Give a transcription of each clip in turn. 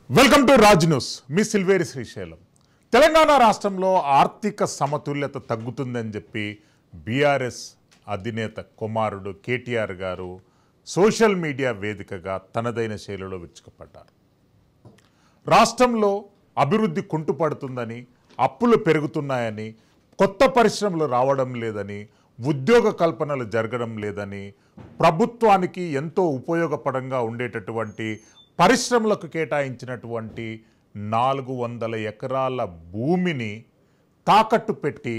Welcome to Raj news మీ సిల్వేరి శ్రీశైలం తెలంగాణ రాష్ట్రంలో ఆర్థిక సమతుల్యత తగ్గుతుందని చెప్పి బీఆర్ఎస్ అధినేత కుమారుడు కేటీఆర్ గారు సోషల్ మీడియా వేదికగా తనదైన శైలిలో విరుచుకుపడ్డారు రాష్ట్రంలో అభివృద్ధి కుంటుపడుతుందని అప్పులు పెరుగుతున్నాయని కొత్త పరిశ్రమలు రావడం లేదని ఉద్యోగ కల్పనలు జరగడం లేదని ప్రభుత్వానికి ఎంతో ఉపయోగపడంగా ఉండేటటువంటి పరిశ్రమలకు కేటాయించినటువంటి నాలుగు వందల ఎకరాల భూమిని తాకట్టు పెట్టి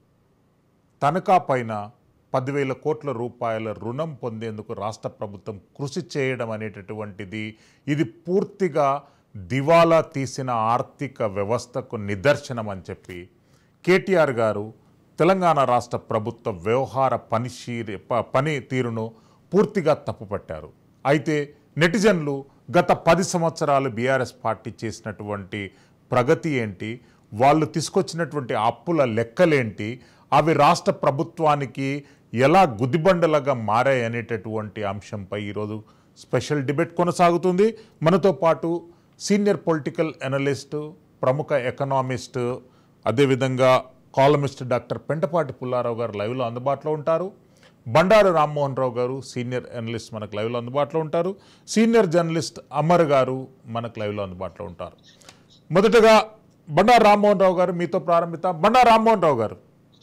తనఖా పైన పదివేల కోట్ల రూపాయల రుణం పొందేందుకు రాష్ట్ర ప్రభుత్వం కృషి చేయడం అనేటటువంటిది ఇది పూర్తిగా దివాలా తీసిన ఆర్థిక వ్యవస్థకు నిదర్శనం అని చెప్పి కేటీఆర్ గారు తెలంగాణ రాష్ట్ర ప్రభుత్వ వ్యవహార పనిశీరి ప- పని తీరును పూర్తిగా తప్పుపట్టారు అయితే నెటిజన్లు గత పది సంవత్సరాలు బీఆర్ఎస్ పార్టీ చేసినటువంటి ప్రగతి ఏంటి వాళ్ళు తీసుకొచ్చినటువంటి అప్పుల లెక్కలేంటి అవి రాష్ట్ర ప్రభుత్వానికి ఎలా గుదిబండలుగా మారాయి అనేటటువంటి అంశంపై ఈరోజు స్పెషల్ డిబేట్ కొనసాగుతుంది మనతో పాటు సీనియర్ పొలిటికల్ అనలిస్ట్ ప్రముఖ ఎకనామిస్ట్ అదేవిధంగా కాలమిస్ట్ డాక్టర్ పెంటపాటి పుల్లారావు గారు లైవ్లో అందుబాటులో ఉంటారు బండారు రామ్మోహన్ రావు గారు సీనియర్ అనలిస్ట్ మనకు లైవ్లో అందుబాటులో ఉంటారు సీనియర్ జర్నలిస్ట్ అమర్ గారు మనకు లైవ్లో అందుబాటులో ఉంటారు మొదటగా బండారు రామ్మోహన్ రావు గారు మీతో ప్రారంభిద్దాం బండారు రామ్మోహన్ రావు గారు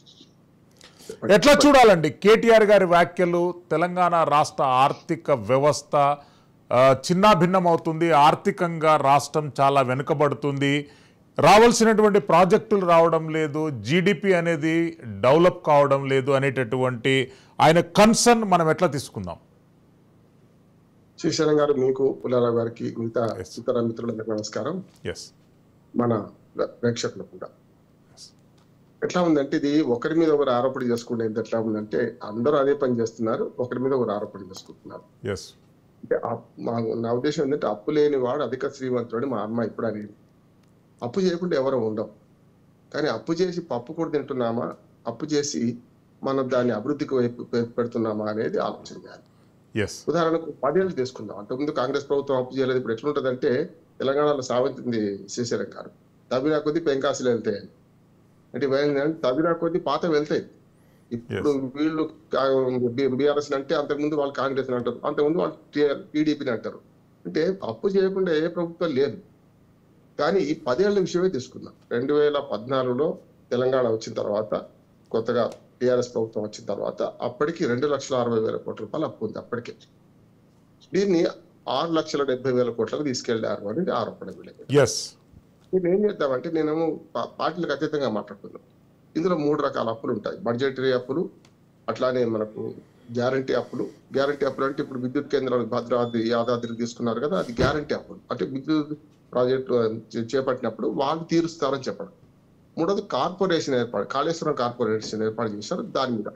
ఎట్లా చూడాలండి కేటీఆర్ గారి వ్యాఖ్యలు తెలంగాణ రాష్ట్ర ఆర్థిక వ్యవస్థ ఆ, చిన్నాభిన్నం అవుతుంది ఆర్థికంగా రాష్ట్రం చాలా వెనుకబడుతుంది రావాల్సినటువంటి ప్రాజెక్టులు రావడం లేదు జీడిపి అనేది డెవలప్ కావడం లేదు అనేటటువంటి ఆయన కన్సర్న్ మనం ఎట్లా తీసుకుందాం శ్రీశైలం గారు మీకు పుల్లారావు గారికి మిగతా ఇతర మిత్రులందరికీ నమస్కారం ఎస్ మన ప్రేక్షకులకు కూడా ఎట్లా ఉందంటే ఇది ఒకరి మీద ఒకరు ఆరోపణ చేసుకునేది ఎట్లా ఉందంటే అందరూ అదే పని చేస్తున్నారు ఒకరి మీద ఒకరు ఆరోపణ చేసుకుంటున్నారు ఎస్ అంటే అప్- మా నా ఉద్దేశం ఏంటంటే అప్పు లేని వాడు అధిక శ్రీమంతుడు మా అమ్మ ఇప్పుడు అనేది అప్పు చేయకుండా ఎవరు ఉండం కానీ అప్పు చేసి పప్పు కూడా తింటున్నామా అప్పు చేసి మనం దాన్ని అభివృద్ధికి వైపు పె- పెడుతున్నామా అనేది ఆలోచన చేయాలి ఎస్ ఉదాహరణకు పదేళ్ళు తీసుకుందాం అంతకుముందు కాంగ్రెస్ ప్రభుత్వం అప్పు చేయలేదు ఇప్పుడు ఎట్లుంటదంటే తెలంగాణలో సాగుతుంది శ్రీశైలం గారు తబినా కొద్ది పెంకాసులు వెళ్తాయి అని. అంటే ఇవేంటంటే తబినా కొద్ది పాత వెళ్తాయి ఇప్పుడు వీళ్ళు బీఆర్ఎస్ అంటే అంతకుముందు వాళ్ళు కాంగ్రెస్ అంటారు అంతకుముందు వాళ్ళు టీడీపీని అంటారు అంటే అప్పు చేయకుండా ఏ ప్రభుత్వం లేదు కానీ ఈ పదేళ్ల విషయమే తీసుకుందాం రెండు వేల పద్నాలుగులో తెలంగాణ వచ్చిన తర్వాత కొత్తగా టిఆర్ఎస్ ప్రభుత్వం వచ్చిన తర్వాత అప్పటికి రెండు లక్షల అరవై వేల కోట్ల రూపాయలు అప్పు ఉంది అప్పటికే దీన్ని ఆరు లక్షల డెబ్బై వేల కోట్లకు తీసుకెళ్లారు అనేది ఆరోపణ వీళ్ళకి ఎస్ నేను ఏం చేద్దామంటే నేను పా- పార్టీలకు అతీతంగా మాట్లాడుతున్నాను ఇందులో మూడు రకాల అప్పులు ఉంటాయి బడ్జెటరీ అప్పులు అట్లానే మనకు గ్యారంటీ అప్పులు గ్యారంటీ అప్పులు అంటే ఇప్పుడు విద్యుత్ కేంద్రాలు భద్రాద్రి యాదాద్రి తీసుకున్నారు కదా అది గ్యారంటీ అప్పులు అంటే విద్యుత్ ప్రాజెక్టు చే- చేపట్టినప్పుడు వాళ్ళు తీరుస్తారని చెప్పడం మూడోది కార్పొరేషన్ ఏర్పాటు కాళేశ్వరం కార్పొరేషన్ ఏర్పాటు చేశారు దాని మీద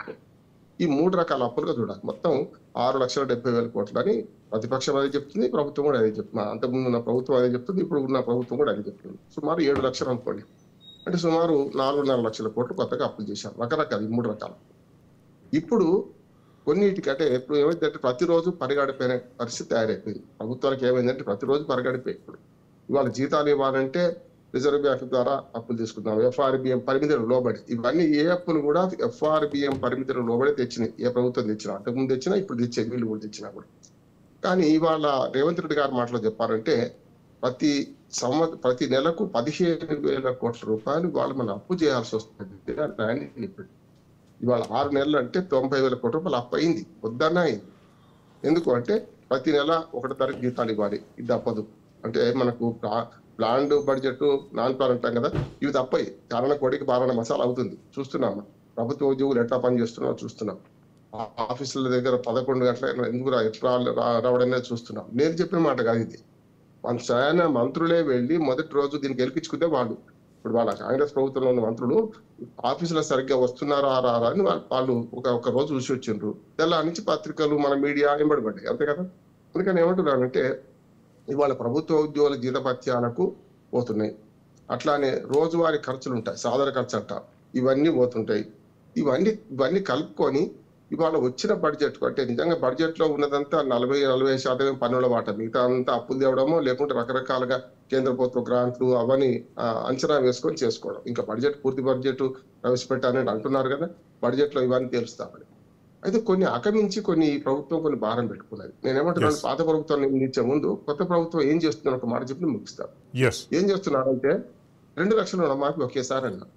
ఈ మూడు రకాల అప్పులుగా చూడాలి మొత్తం ఆరు లక్షల డెబ్బై వేల కోట్లు అని ప్రతిపక్షం అదే చెప్తుంది ప్రభుత్వం కూడా అదే చెప్తుంది అంతకుముందు ఉన్న ప్రభుత్వం అదే చెప్తుంది ఇప్పుడు ఉన్న ప్రభుత్వం కూడా అదే చెప్తుంది సుమారు ఏడు లక్షలు అనుకోండి అంటే సుమారు నాలుగున్నర లక్షల కోట్లు కొత్తగా అప్పులు చేశారు రకరకాల ఈ మూడు రకాలు ఇప్పుడు కొన్నిటికంటే ఇప్పుడు ఏమైందంటే ప్రతిరోజు పరిగడిపోయిన పరిస్థితి తయారైపోయింది ప్రభుత్వాలకు ఏమైందంటే ప్రతిరోజు పరిగడిపోయి ఇప్పుడు ఇవాళ జీతాలు ఇవ్వాలంటే రిజర్వ్ బ్యాంక్ ద్వారా అప్పులు తీసుకుందాం ఎఫ్ఆర్బిఎం పరిమితులు లోబడి ఇవన్నీ ఏ అప్పులు కూడా ఎఫ్ఆర్బిఎం పరిమితులు లోబడి తెచ్చినాయి ఏ ప్రభుత్వం తెచ్చినా అంతకుముందు తెచ్చినా ఇప్పుడు తెచ్చే వీళ్ళు కూడా తెచ్చినా కూడా కానీ ఇవాళ రేవంత్ రెడ్డి గారి మాటలో చెప్పారంటే ప్రతి సంవత్ ప్రతి నెలకు పదిహేను వేల కోట్ల రూపాయలు వాళ్ళు మనం అప్పు చేయాల్సి వస్తుంది అని ఆయన చెప్పాడు ఇవాళ ఆరు నెలలు అంటే తొంభై వేల కోట్ల రూపాయలు అప్పు అయింది వద్దన్న అయింది ఎందుకు అంటే ప్రతి నెల ఒకటి తారీఖు జీతాలు ఇవ్వాలి ఇది తప్పదు అంటే మనకు ప్లాండ్ బడ్జెట్ నాన్ ప్లాన్ అంటాం కదా ఇవి తప్పయి కారణ కోడికి బారణ మసాలా అవుతుంది చూస్తున్నాం ప్రభుత్వ ఉద్యోగులు ఎట్లా పని చేస్తున్నారో చూస్తున్నాం ఆ- ఆఫీసుల దగ్గర పదకొండు గంటల ఎందుకు రా- ఎట్లా రా- రావడం అనేది చూస్తున్నాం నేను చెప్పిన మాట కాదు ఇది మన చాలా మంత్రులే వెళ్ళి మొదటి రోజు దీన్ని గెలిపించుకుంటే వాళ్ళు ఇప్పుడు వాళ్ళ కాంగ్రెస్ ప్రభుత్వంలో ఉన్న మంత్రులు ఆఫీసులో సరిగ్గా వస్తున్నారా రారా అని వాళ్ళు- వాళ్ళు ఒక ఒక రోజు చూసి వచ్చిండ్రు తెల్లా నుంచి పత్రికలు మన మీడియా ఎంబడిపడ్డాయి అంతే కదా అందుకని ఏమంటున్నానంటే ఇవాళ ప్రభుత్వ ఉద్యోగుల జీతభత్యాలకు పోతున్నాయి అట్లానే రోజువారీ ఖర్చులు ఉంటాయి సాధారణ ఖర్చు అంట ఇవన్నీ పోతుంటాయి ఇవన్నీ ఇవన్నీ కలుపుకొని ఇవాళ వచ్చిన బడ్జెట్ అంటే నిజంగా బడ్జెట్ లో ఉన్నదంతా నలభై నలభై శాతం పన్నుల వాట మిగతా అంతా అప్పులు తేవడమో లేకుంటే రకరకాలుగా కేంద్ర ప్రభుత్వ గ్రాంట్లు అవన్నీ ఆ, అంచనా వేసుకొని చేసుకోవడం ఇంకా బడ్జెట్ పూర్తి బడ్జెట్ ప్రవేశపెట్టాలని అంటున్నారు కదా బడ్జెట్ లో ఇవన్నీ తెలుస్తామని అయితే కొన్ని అకమించి కొన్ని ఈ ప్రభుత్వం కొన్ని భారం పెట్టుకున్నది నేనేమంటున్నాను Yes. పాత ప్రభుత్వం నిందించే ముందు కొత్త ప్రభుత్వం ఏం చేస్తుందని ఒక మాట చెప్పి ముగిస్తాను ఎస్ ఏం చేస్తున్నారంటే రెండు లక్షల రుణమాఫీ ఒకేసారి అన్న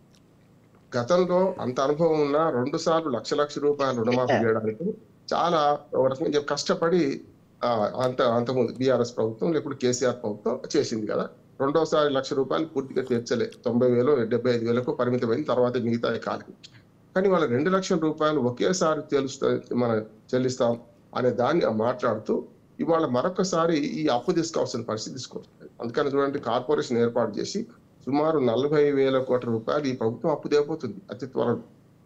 గతంలో అంత అనుభవం ఉన్న రెండు సార్లు లక్ష లక్ష రూపాయలు రుణమాఫీ చేయడానికి చాలా ఒక రకంగా చెప్పి కష్టపడి ఆ, అంత అంతకుముందు బీఆర్ఎస్ ప్రభుత్వం లేకపోతే కేసీఆర్ ప్రభుత్వం చేసింది కదా రెండోసారి లక్ష రూపాయలు పూర్తిగా తీర్చలే తొంభై వేలు డెబ్బై ఐదు వేలకు పరిమితమైంది తర్వాత మిగతా కాలం కానీ వాళ్ళ రెండు లక్షల రూపాయలు ఒకేసారి తెలుస్తా మనం చెల్లిస్తాం అనే దాన్ని మాట్లాడుతూ ఇవాళ మరొకసారి ఈ అప్పు తీసుకోవాల్సిన పరిస్థితి తీసుకొస్తుంది అందుకని చూడండి కార్పొరేషన్ ఏర్పాటు చేసి సుమారు నలభై వేల కోట్ల రూపాయలు ఈ ప్రభుత్వం అప్పు దేపోతుంది అతి త్వరలో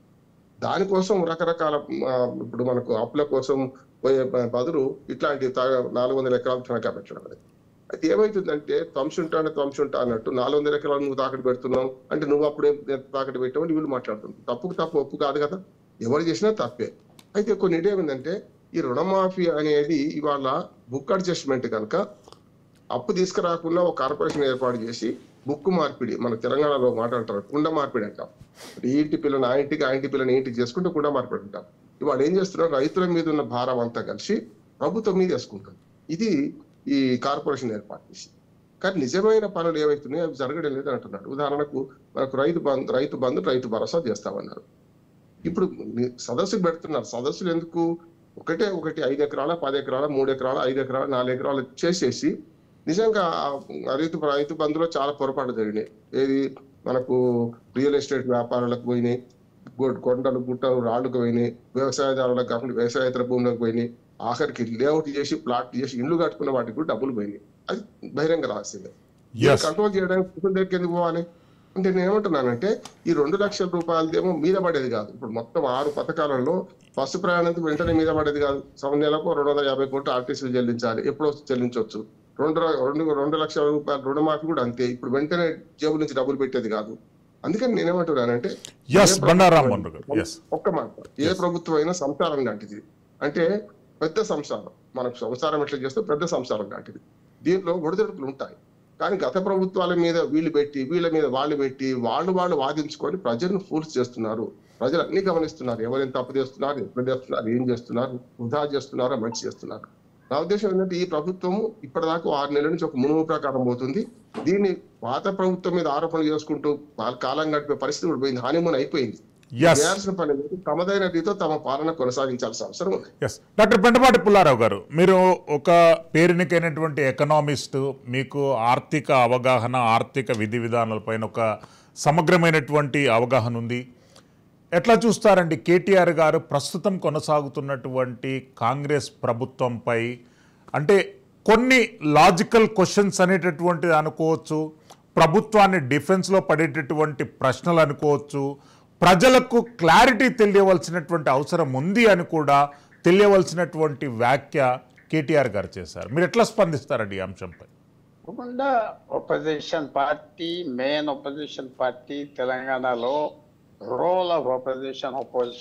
దానికోసం రకరకాల ఆ, ఇప్పుడు మనకు అప్పుల కోసం పోయే బ- బదులు ఇట్లాంటి తా- నాలుగు వందల ఎకరాలు తనఖా పెట్టడం అనేది అయితే ఏమైతుందంటే త్వంశుంటా అంటే త్వంశుంటా అన్నట్టు నాలుగు వందల ఎకరాలు నువ్వు తాకట్టు పెడుతున్నావు అంటే నువ్వు అప్పుడే తాకట్టు పెట్టావు వీళ్ళు మాట్లాడుతున్నావు తప్పుకు తప్పు ఒప్పు కాదు కదా ఎవరు చేసినా తప్పే అయితే కొన్ని ఏమైందంటే ఈ రుణమాఫీ అనేది ఇవాళ బుక్ అడ్జస్ట్మెంట్ కనుక అప్పు తీసుకురాకుండా ఒక కార్పొరేషన్ ఏర్పాటు చేసి బుక్ మార్పిడి మన తెలంగాణలో మాట అంటారు కుండ మార్పిడి అంటాం ఈ ఇంటి పిల్లని ఆ ఇంటికి ఆ ఇంటి పిల్లని ఈ ఇంటికి చేసుకుంటే కుండ మార్పిడి అంటాం ఇవాళ ఏం చేస్తున్నారు రైతుల మీద ఉన్న భారం అంతా కలిసి ప్రభుత్వం మీద వేసుకుంటుంది ఇది ఈ కార్పొరేషన్ ఏర్పాటు చేసి కానీ నిజమైన పనులు ఏవైతున్నాయో అవి జరగడం లేదు అంటున్నాడు ఉదాహరణకు మనకు రైతు బంధు రైతు బంధు రైతు భరోసా చేస్తామన్నారు ఇప్పుడు ని- సదస్సులు పెడుతున్నారు సదస్సులు ఎందుకు ఒకటే ఒకటి ఐదు ఎకరాల పది ఎకరాల మూడు ఎకరాల ఐదు ఎకరాల నాలుగు ఎకరాలు చేసేసి నిజంగా ఆ రైతు రైతు బంధులో చాలా పొరపాటు జరిగినాయి ఏది మనకు రియల్ ఎస్టేట్ వ్యాపారాలకు పోయినాయి గొ- కొండలు గుట్టలు రాళ్ళకు పోయినాయి వ్యవసాయదారులకు కాకుండా వ్యవసాయేతర భూములకు పోయినాయి ఆఖరికి లేఅవుట్ చేసి ప్లాట్ చేసి ఇల్లు కట్టుకున్న వాటికి కూడా డబ్బులు పోయినాయి అది బహిరంగ రహస్యమే ఎస్ కంట్రోల్ చేయడానికి ప్రభుత్వం దగ్గరికి ఎందుకు పోవాలి అంటే నేను ఏమంటున్నానంటే ఈ రెండు లక్షల రూపాయలదేమో మీద పడేది కాదు ఇప్పుడు మొత్తం ఆరు పథకాలలో బస్సు ప్రయాణం వెంటనే మీద పడేది కాదు సమ నెలకు రెండు వందల యాభై కోట్లు ఆర్టీసీలు చెల్లించాలి ఎప్పుడో చెల్లించవచ్చు రెండు ర- రెండు రెండు లక్షల రూపాయల రుణమాఫీ కూడా అంతే ఇప్పుడు వెంటనే జేబు నుంచి డబ్బులు పెట్టేది కాదు అందుకని నేనేమంటున్నానంటే ఎస్ ఏ బండారాం ప్రభుత్వం మన్ను గారు ఎస్ ఒక్క మాట ఏ ప్రభుత్వం అయినా సంసారం లాంటిది అంటే పెద్ద సంసారం మనకు సంసారం ఎట్లా చేస్తే పెద్ద సంసారం లాంటిది దీంట్లో ఒడిదొడుకులు ఉంటాయి కానీ గత ప్రభుత్వాల మీద వీళ్ళు పెట్టి వీళ్ళ మీద వాళ్ళు పెట్టి వాళ్ళు వాళ్ళు వాదించుకొని ప్రజలను ఫోర్స్ చేస్తున్నారు ప్రజలు అన్ని గమనిస్తున్నారు ఎవరైనా తప్పు చేస్తున్నారు ఎప్పుడు చేస్తున్నారు ఏం చేస్తున్నారు వృధా చేస్తున్నారో మంచి చేస్తున్నారు నా ఉద్దేశం ఏంటంటే ఈ ప్రభుత్వం ఇప్పటిదాకా ఆరు నెలల నుంచి ఒక మునుగు ప్రకారం పోతుంది దీన్ని పాత ప్రభుత్వం మీద ఆరోపణలు చేసుకుంటూ వాళ్ళ కాలం గడిపే పరిస్థితి కూడా పోయింది హానిమూన్ అయిపోయింది ఎస్ చేయాల్సిన పని లేదు. తమదైన రీతితో తమ పాలన కొనసాగించాల్సిన అవసరం ఉంది ఎస్ డాక్టర్ పెంటపాటి పుల్లారావు గారు మీరు ఒక పేరునికైనటువంటి ఎకనామిస్ట్ మీకు ఆర్థిక అవగాహన ఆర్థిక విధి విధానాలపైన ఒక సమగ్రమైనటువంటి అవగాహన ఉంది ఎట్లా చూస్తారండి కేటీఆర్ గారు ప్రస్తుతం కొనసాగుతున్నటువంటి కాంగ్రెస్ ప్రభుత్వంపై అంటే కొన్ని లాజికల్ క్వశ్చన్స్ అనేటటువంటిది అనుకోవచ్చు ప్రభుత్వాన్ని డిఫెన్స్లో పడేటటువంటి ప్రశ్నలు అనుకోవచ్చు ప్రజలకు క్లారిటీ తెలియవలసినటువంటి అవసరం ఉంది అని కూడా తెలియవలసినటువంటి వ్యాఖ్య కేటీఆర్ గారు చేశారు మీరు ఎట్లా స్పందిస్తారండి ఈ అంశంపై తప్పకుండా opposition party main opposition party తెలంగాణలో రోల్ ఆఫ్ ఒపోజిషన్ అపోజ్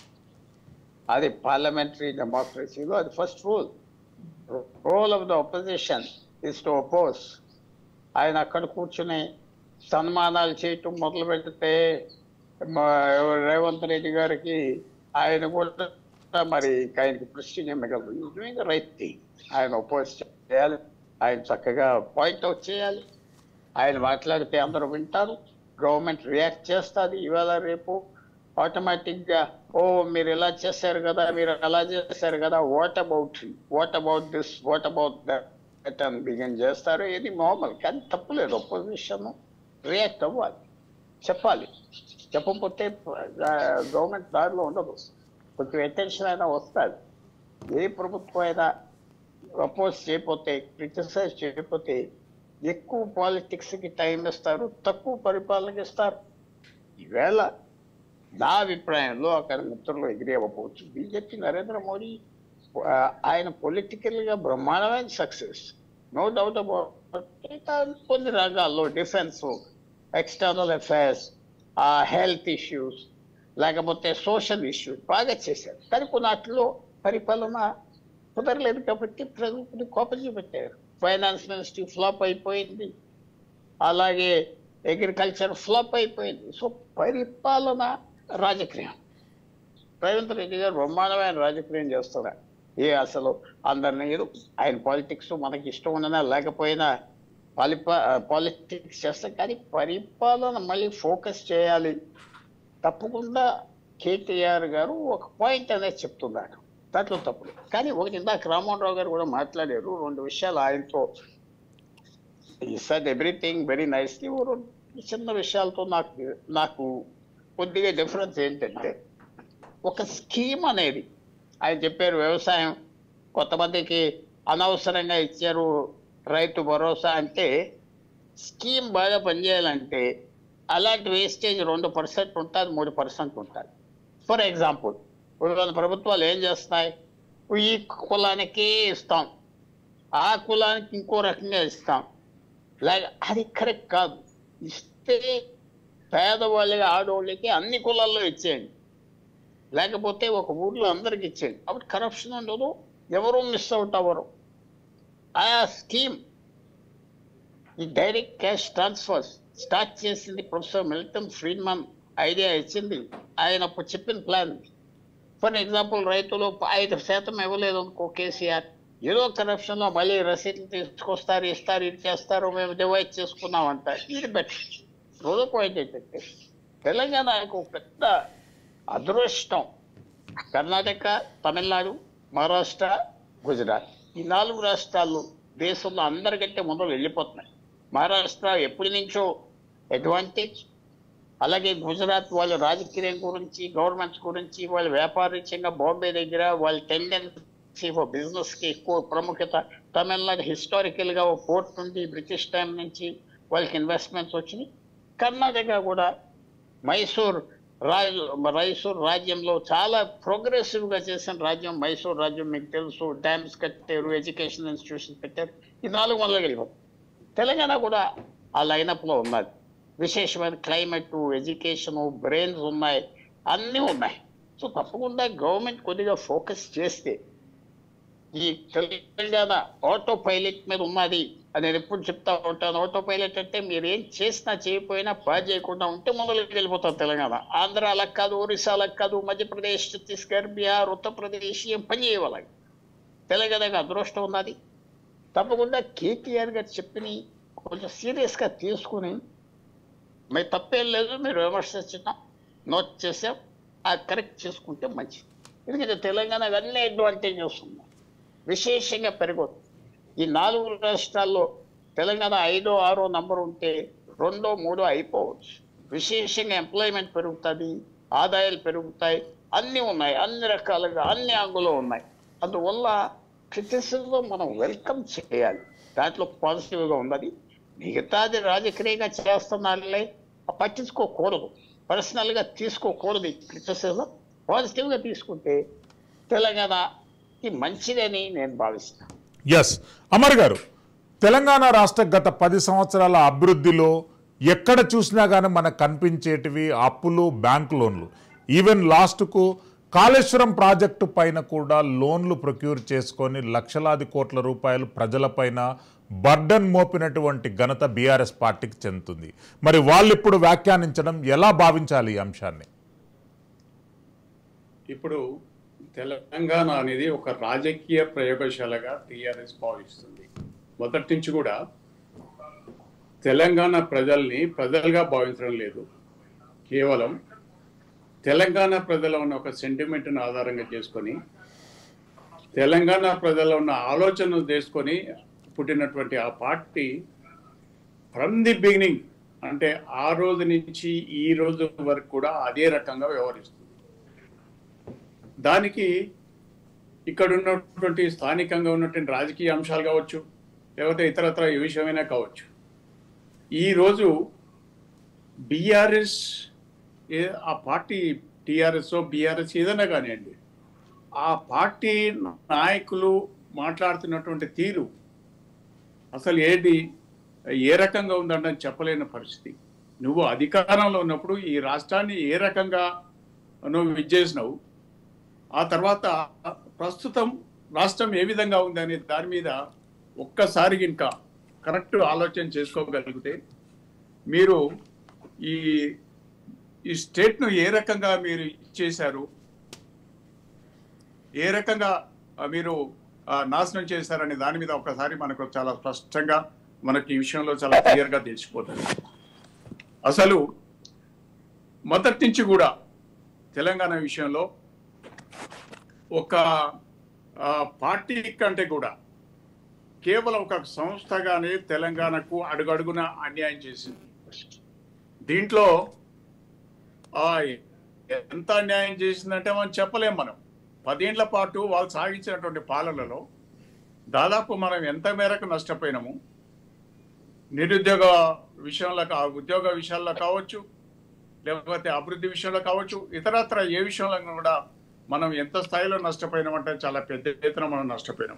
అది పార్లమెంటరీ డెమోక్రసీలో అది first rule role of the opposition is to oppose ఆయన అక్కడ కూర్చుని సన్మానాలు చేయటం మొదలు పెడితే మా రేవంత్ రెడ్డి గారికి ఆయన కూడా మరి ఆయనకి ప్రెస్టీజ్ మిగలదు డూయింగ్ ద రైట్ థింగ్ ఆయన అపోజ్ చేయాలి ఆయన చక్కగా పాయింట్ అవుట్ చేయాలి ఆయన మాట్లాడితే అందరూ వింటారు గవర్నమెంట్ రియాక్ట్ చేస్తుంది ఇవాళ రేపు ఆటోమేటిక్ గా ఓ మీరు ఇలా చేశారు కదా మీరు అలా చేశారు కదా what about what about this what about that అని బిగిన్ చేస్తారు ఇది నార్మల్ కానీ తప్పులేదు ఒపోజిషన్ రియాక్ట్ అవ్వాలి చెప్పాలి చెప్పకపోతే గవర్నమెంట్ దారిలో ఉండదు కొంచెం అటెన్షన్ అయినా వస్తుంది ఏ ప్రభుత్వం అయినా అపోజ్ చేయకపోతే క్రిటిసైజ్ చేయకపోతే ఎక్కువ పాలిటిక్స్ కి టైం ఇస్తారు తక్కువ పరిపాలనకి ఇస్తారు ఈవేళ నా అభిప్రాయంలో అక్కడ మిత్రులు ఎగిరి అవ్వకపోవచ్చు బీజేపీ నరేంద్ర మోడీ ఆ, ఆయన పొలిటికల్ గా బ్రహ్మాండమైన సక్సెస్ నో డౌట్ అబౌట్ కొన్ని రంగాల్లో defence external affairs health issues లేకపోతే సోషల్ ఇష్యూ బాగా చేశారు కానీ కొన్నిట్లో పరిపాలన కుదరలేదు కాబట్టి ప్రజలు కోపం చూపెట్టారు ఫైనాన్స్ మినిస్ట్రీ ఫ్లాప్ అయిపోయింది అలాగే అగ్రికల్చర్ ఫ్లాప్ అయిపోయింది సో పరిపాలన రాజకీయం రేవంత్ రెడ్డి గారు బ్రహ్మాండమైన రాజకీయం చేస్తున్నారు ఏ అసలు అందరిని ఏదో ఆయన పాలిటిక్స్ మనకి ఇష్టం ఉన్ననా లేకపోయినా పాలిపా పాలిటిక్స్ చేస్తాం కానీ పరిపాలన మళ్ళీ ఫోకస్ చేయాలి తప్పకుండా కేటీఆర్ గారు ఒక పాయింట్ అనేది చెప్తున్నారు దాంట్లో తప్పుడు కానీ ఒకటి ఇందాక రామ్మోహన్ రావు గారు కూడా మాట్లాడారు రెండు విషయాలు ఆయనతో ఈ సెడ్ ఎవ్రీథింగ్ వెరీ నైస్లీ చిన్న విషయాలతో నాకు నాకు కొద్దిగా డిఫరెన్స్ ఏంటంటే ఒక స్కీమ్ అనేది ఆయన చెప్పారు వ్యవసాయం కొంతమందికి అనవసరంగా ఇచ్చారు రైతు భరోసా అంటే స్కీమ్ బాగా పనిచేయాలంటే అలాంటి వేస్టేజ్ రెండు పర్సెంట్ ఉంటుంది మూడు పర్సెంట్ ఉంటుంది ఫర్ ఎగ్జాంపుల్ ఇప్పుడు మన ప్రభుత్వాలు ఏం చేస్తున్నాయి ఈ కులానికే ఇస్తాం ఆ కులానికి ఇంకో రకంగా ఇస్తాం లేక అది కరెక్ట్ కాదు ఇస్తే పేదవాళ్ళకి ఆడవాళ్ళకి అన్ని కులాల్లో ఇచ్చేయండి లేకపోతే ఒక ఊర్లో అందరికి ఇచ్చేయండి అప్పుడు కరప్షన్ ఉండదు ఎవరు మిస్ అవుట్ అవ్వరు ఆ స్కీమ్ ఈ డైరెక్ట్ క్యాష్ ట్రాన్స్ఫర్స్ స్టార్ట్ చేసింది ప్రొఫెసర్ మిల్టన్ ఫ్రీడ్మన్ ఐడియా ఇచ్చింది ఆయన అప్పుడు చెప్పిన ప్లాన్ ఫర్ ఎగ్జాంపుల్ రైతులు ఐదు శాతం ఇవ్వలేదు అనుకో కేసీఆర్ ఏదో కరప్షన్ లో మళ్ళీ రసీదులు తీసుకొస్తారు ఇస్తారు ఇది చేస్తారు మేము డివైడ్ చేసుకున్నాం అంటారు ఇది బెటర్ రోజు పాయింట్ ఏంటంటే తెలంగాణకు ఒక పెద్ద అదృష్టం కర్ణాటక తమిళనాడు మహారాష్ట్ర గుజరాత్ ఈ నాలుగు రాష్ట్రాలు దేశంలో అందరికంటే ముందు వెళ్ళిపోతున్నాయి మహారాష్ట్ర ఎప్పటి నుంచో అడ్వాంటేజ్ అలాగే గుజరాత్ వాళ్ళ రాజకీయం గురించి గవర్నమెంట్స్ గురించి వాళ్ళ వ్యాపారీత్యంగా బాంబే దగ్గర వాళ్ళ టెండెన్సీ బిజినెస్ కి ఎక్కువ ప్రాముఖ్యత తమిళనాడు హిస్టారికల్ గా పోర్ట్ నుండి బ్రిటిష్ టైం నుంచి వాళ్ళకి ఇన్వెస్ట్మెంట్స్ వచ్చినాయి కర్ణాటక కూడా మైసూర్ రాజ్ మైసూర్ రాజ్యంలో చాలా ప్రోగ్రెసివ్ గా చేసిన రాజ్యం మైసూర్ రాజ్యం మీకు తెలుసు డ్యామ్స్ కట్టారు ఎడ్యుకేషన్ ఇన్స్టిట్యూషన్ పెట్టారు ఈ నాలుగు వందలు వెళ్ళిపోతాయి తెలంగాణ కూడా ఆ లైనప్ లో ఉన్నది విశేషమైన క్లైమేట్ ఎడ్యుకేషన్ బ్రెయిన్స్ ఉన్నాయి అన్నీ ఉన్నాయి సో తప్పకుండా గవర్నమెంట్ కొద్దిగా ఫోకస్ చేస్తే ఈ తెలంగాణ ఆటో పైలట్ మీద ఉన్నది అని నేను ఎప్పుడు చెప్తా ఉంటాను ఆటో పైలట్ అంటే మీరు ఏం చేసినా చేయకపోయినా బాగా చేయకుండా ఉంటే మొదలుకి వెళ్ళిపోతారు తెలంగాణ ఆంధ్ర అలా కాదు ఒరిస్సా అలా కాదు మధ్యప్రదేశ్ ఛత్తీస్గఢ్ బీహార్ ఉత్తరప్రదేశ్ ఏం పని చేయవాలి తెలంగాణకు అదృష్టం ఉన్నది తప్పకుండా కేటీఆర్ గారు చెప్పిన కొంచెం సీరియస్గా తీసుకుని మరి తప్పేం లేదు మీరు విమర్శించడం నోట్ చేసాం అది కరెక్ట్ చేసుకుంటే మంచిది ఎందుకంటే తెలంగాణకు అన్ని అడ్వాంటేజెస్ ఉన్నాయి విశేషంగా పెరగదు ఈ నాలుగు రాష్ట్రాల్లో తెలంగాణ ఐదో ఆరో నంబర్ ఉంటే రెండో మూడో అయిపోవచ్చు విశేషంగా ఎంప్లాయ్మెంట్ పెరుగుతుంది ఆదాయాలు పెరుగుతాయి అన్నీ ఉన్నాయి అన్ని రకాలుగా అన్ని అంగులో ఉన్నాయి అందువల్ల క్రిటిసిజం మనం వెల్కమ్ చేయాలి దాంట్లో పాజిటివ్గా ఉన్నది మిగతాది రాజకీయంగా చేస్తున్నారులే పట్టించుకోకూడదు పర్సనల్గా తీసుకోకూడదు ఈ క్రిటిసిజం పాజిటివ్గా తీసుకుంటే తెలంగాణకి మంచిదని నేను భావిస్తాను ఎస్ అమర్ గారు తెలంగాణ రాష్ట్ర గత పది సంవత్సరాల అభివృద్ధిలో ఎక్కడ చూసినా కానీ మనకు కనిపించేటివి అప్పులు బ్యాంక్ లోన్లు ఈవెన్ లాస్ట్కు కాళేశ్వరం ప్రాజెక్టు పైన కూడా లోన్లు ప్రొక్యూర్ చేసుకొని లక్షలాది కోట్ల రూపాయలు ప్రజలపైన బర్డన్ మోపినటువంటి ఘనత బీఆర్ఎస్ పార్టీకి చెందుతుంది మరి వాళ్ళు ఇప్పుడు వ్యాఖ్యానించడం ఎలా భావించాలి ఈ అంశాన్ని ఇప్పుడు తెలంగాణ అనేది ఒక రాజకీయ ప్రయోగశాలగా టీఆర్ఎస్ భావిస్తుంది మొదటి నుంచి కూడా తెలంగాణ ప్రజల్ని ప్రజలుగా భావించడం లేదు కేవలం తెలంగాణ ప్రజల ఉన్న ఒక సెంటిమెంట్ను ఆధారంగా చేసుకొని తెలంగాణ ప్రజల ఉన్న ఆలోచనను చేసుకొని పుట్టినటువంటి ఆ పార్టీ ఫ్రమ్ ది బిగినింగ్ అంటే ఆ రోజు నుంచి ఈ రోజు వరకు కూడా అదే రకంగా వ్యవహరిస్తుంది దానికి ఇక్కడ ఉన్నటువంటి స్థానికంగా ఉన్నటువంటి రాజకీయ అంశాలు కావచ్చు లేకపోతే ఇతరత్ర ఏ విషయమైనా కావచ్చు ఈరోజు బీఆర్ఎస్ ఏ ఆ పార్టీ టీఆర్ఎస్ బీఆర్ఎస్ ఏదైనా కానివ్వండి ఆ పార్టీ నాయకులు మాట్లాడుతున్నటువంటి తీరు అసలు ఏంటి ఏ రకంగా ఉందంటే చెప్పలేని పరిస్థితి నువ్వు అధికారంలో ఉన్నప్పుడు ఈ రాష్ట్రాన్ని ఏ రకంగా నువ్వు విచ్చేసినావు ఆ తర్వాత ప్రస్తుతం రాష్ట్రం ఏ విధంగా ఉంది అనే దాని మీద ఒక్కసారి ఇంకా కరెక్ట్ ఆలోచన చేసుకోగలిగితే మీరు ఈ ఈ స్టేట్ను ఏ రకంగా మీరు చేశారు ఏ రకంగా ఆ, మీరు ఆ, నాశనం చేశారనే దాని మీద ఒకసారి మనకు చాలా స్పష్టంగా మనకి ఈ విషయంలో చాలా క్లియర్గా తెలిసిపోతుంది అసలు మొదటి నుంచి కూడా తెలంగాణ విషయంలో ఒక ఆ, పార్టీ కంటే కూడా కేవలం ఒక సంస్థగానే తెలంగాణకు అడుగడుగున అన్యాయం చేసింది దీంట్లో ఆ, ఎంత అన్యాయం చేసిందంటే మనం చెప్పలేం మనం పదేళ్ల పాటు వాళ్ళు సాగించినటువంటి పాలనలో దాదాపు మనం ఎంత మేరకు నష్టపోయినాము నిరుద్యోగ విషయంలో కా ఉద్యోగ విషయాల్లో కావచ్చు లేకపోతే అభివృద్ధి విషయంలో కావచ్చు ఇతరత్ర ఏ విషయంలో కూడా మనం ఎంత స్థాయిలో నష్టపోయినామంటే చాలా పెద్ద ఎత్తున మనం నష్టపోయినాం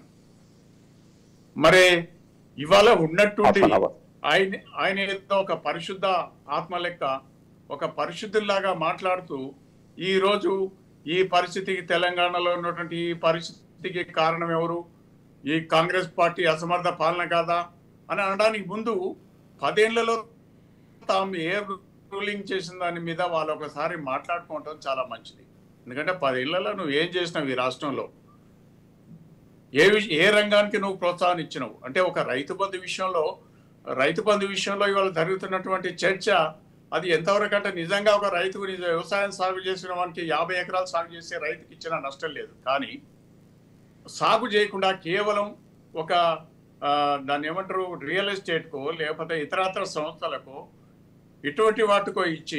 మరి ఇవాళ ఉన్నట్టుండి Half an hour. ఆయన ఆయన ఏదో ఒక పరిశుద్ధ ఆత్మ లెక్క ఒక పరిశుద్ధుల్లాగా మాట్లాడుతూ ఈ రోజు ఈ పరిస్థితికి తెలంగాణలో ఉన్నటువంటి ఈ పరిస్థితికి కారణం ఎవరు ఈ కాంగ్రెస్ పార్టీ అసమర్థ పాలన కాదా అని అనడానికి ముందు పదేళ్లలో తాము ఏ రూలింగ్ చేసిన దాని మీద వాళ్ళు ఒకసారి మాట్లాడుకోవటం చాలా మంచిది ఎందుకంటే పదేళ్లలో నువ్వు ఏం చేసినావు ఈ రాష్ట్రంలో ఏ విష- ఏ రంగానికి నువ్వు ప్రోత్సాహం ఇచ్చినావు అంటే ఒక రైతు బంధు విషయంలో రైతు బంధు విషయంలో ఇవాళ జరుగుతున్నటువంటి చర్చ అది ఎంతవరకు అంటే నిజంగా ఒక రైతుకు నిజ వ్యవసాయం సాగు చేసిన వానికి యాభై ఎకరాలు సాగు చేసే రైతుకి ఇచ్చిన నష్టం లేదు కానీ సాగు చేయకుండా కేవలం ఒక ఆ, దాన్ని ఏమంటారు రియల్ ఎస్టేట్కో లేకపోతే ఇతరత్ర సంస్థలకు ఇటువంటి వాటికో ఇచ్చి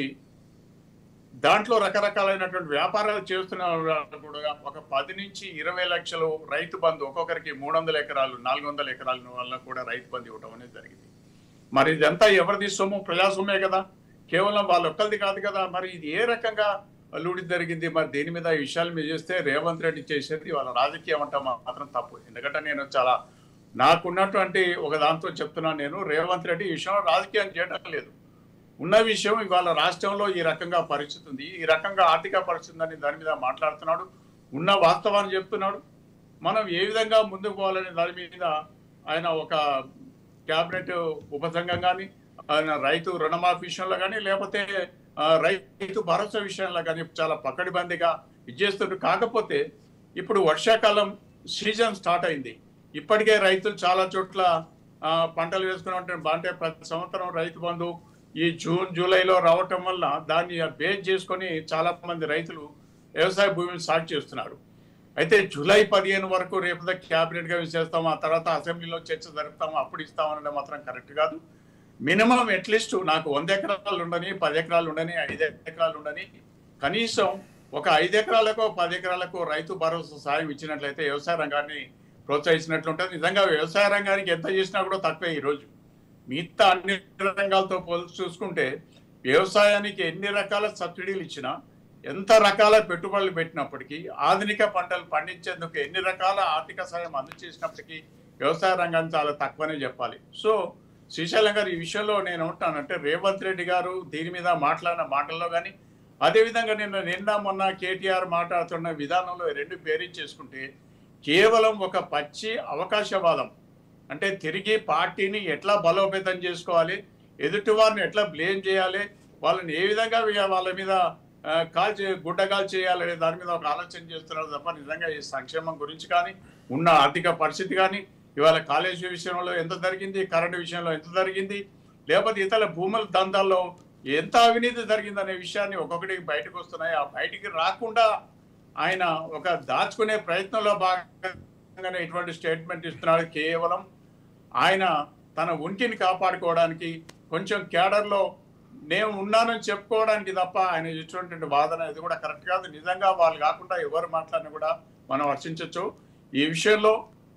దాంట్లో రకరకాలైనటువంటి వ్యాపారాలు చేస్తున్న వాళ్ళు కూడా ఒక పది నుంచి ఇరవై లక్షలు రైతు బంధు ఒక్కొక్కరికి మూడు వందల ఎకరాలు నాలుగు వందల ఎకరాల వల్ల కూడా రైతు బంధు ఇవ్వడం అనేది జరిగింది మరి ఇదంతా ఎవరిది సొమ్ము ప్రజాస్వామ్యే కదా కేవలం వాళ్ళ ఒక్కరిది కాదు కదా మరి ఇది ఏ రకంగా లూడి జరిగింది మరి దీని మీద ఈ విషయాలు మీద చేస్తే రేవంత్ రెడ్డి చేసేది వాళ్ళ రాజకీయం అంట మాత్రం తప్పు ఎందుకంటే నేను చాలా నాకున్నటువంటి ఒక దాంతో చెప్తున్నాను నేను రేవంత్ రెడ్డి ఈ విషయంలో రాజకీయం చేయడం లేదు ఉన్న విషయం ఇవాళ రాష్ట్రంలో ఈ రకంగా పరిస్థితి ఉంది ఈ రకంగా ఆర్థిక పరిస్థితి ఉందని దాని మీద మాట్లాడుతున్నాడు ఉన్న వాస్తవాన్ని చెప్తున్నాడు మనం ఏ విధంగా ముందుకు పోవాలనే దాని మీద ఆయన ఒక క్యాబినెట్ ఉపసంఘం కానీ ఆయన రైతు రుణమాఫీ విషయంలో కానీ లేకపోతే ఆ, రైతు భరోసా విషయంలో కానీ చాలా పకడ్బందీగా ఇచ్చేస్తుండ్రు కాకపోతే ఇప్పుడు వర్షాకాలం సీజన్ స్టార్ట్ అయింది ఇప్పటికే రైతులు చాలా చోట్ల ఆ, పంటలు వేసుకుని ఉంటే అంటే ప్రతి సంవత్సరం రైతు బంధు ఈ జూన్ జూలైలో రావటం వల్ల దాన్ని బేస్ చేసుకొని చాలా మంది రైతులు వ్యవసాయ భూమిని సాగు చేస్తున్నారు అయితే జూలై పదిహేను వరకు రేపు క్యాబినెట్ గా చేస్తాం ఆ తర్వాత అసెంబ్లీలో చర్చ జరుపుతాము అప్పుడు ఇస్తామనడం మాత్రం కరెక్ట్ కాదు మినిమం అట్లీస్ట్ నాకు వంద ఎకరాలు ఉండని పది ఎకరాలు ఉండని ఐదు ఎకరాలు ఉండని కనీసం ఒక ఐదు ఎకరాలకు పది ఎకరాలకు రైతు భరోసా సాయం ఇచ్చినట్లయితే వ్యవసాయ రంగాన్ని ప్రోత్సహించినట్లు ఉంటుంది నిజంగా వ్యవసాయ రంగానికి ఎంత చేసినా కూడా తక్కువే ఈరోజు మిగతా అన్ని రంగాలతో పోల్చి చూసుకుంటే వ్యవసాయానికి ఎన్ని రకాల సబ్సిడీలు ఇచ్చినా ఎంత రకాల పెట్టుబడులు పెట్టినప్పటికీ ఆధునిక పంటలు పండించేందుకు ఎన్ని రకాల ఆర్థిక సాయం అందజేసినప్పటికీ వ్యవసాయ రంగాన్ని చాలా తక్కువనే చెప్పాలి సో శ్రీశైలం గారు ఈ విషయంలో నేను ఉంటానంటే రేవంత్ రెడ్డి గారు దీని మీద మాట్లాడిన మాటల్లో కానీ అదేవిధంగా నిన్న నిన్న మొన్న కేటీఆర్ మాట్లాడుతున్న విధానంలో ఈ రెండు పేరింగ్ చేసుకుంటే కేవలం ఒక పచ్చి అవకాశవాదం అంటే తిరిగి పార్టీని ఎట్లా బలోపేతం చేసుకోవాలి ఎదుటి వారిని ఎట్లా బ్లేమ్ చేయాలి వాళ్ళని ఏ విధంగా వీ- వాళ్ళ మీద ఆ, కాల్ చే గుడ్డగాల్ చేయాలనే దాని మీద ఒక ఆలోచన చేస్తున్నారు తప్ప నిజంగా ఈ సంక్షేమం గురించి కానీ ఉన్న ఆర్థిక పరిస్థితి కానీ ఇవాళ కాలేజీ విషయంలో ఎంత జరిగింది కరెంటు విషయంలో ఎంత జరిగింది లేకపోతే ఇతర భూముల దందాల్లో ఎంత అవినీతి జరిగిందనే విషయాన్ని ఒక్కొక్కటి బయటకు వస్తున్నాయి ఆ బయటికి రాకుండా ఆయన ఒక దాచుకునే ప్రయత్నంలో భాగంగానే ఇటువంటి స్టేట్మెంట్ ఇస్తున్నాడు కేవలం ఆయన తన ఉనికిని కాపాడుకోవడానికి కొంచెం కేడర్లో నేను ఉన్నానని చెప్పుకోవడానికి తప్ప ఆయన ఇచ్చినటువంటి వాదన ఇది కూడా కరెక్ట్ కాదు నిజంగా వాళ్ళు కాకుండా ఎవరు మాట్లాడినా కూడా మనం హర్షించవచ్చు ఈ విషయంలో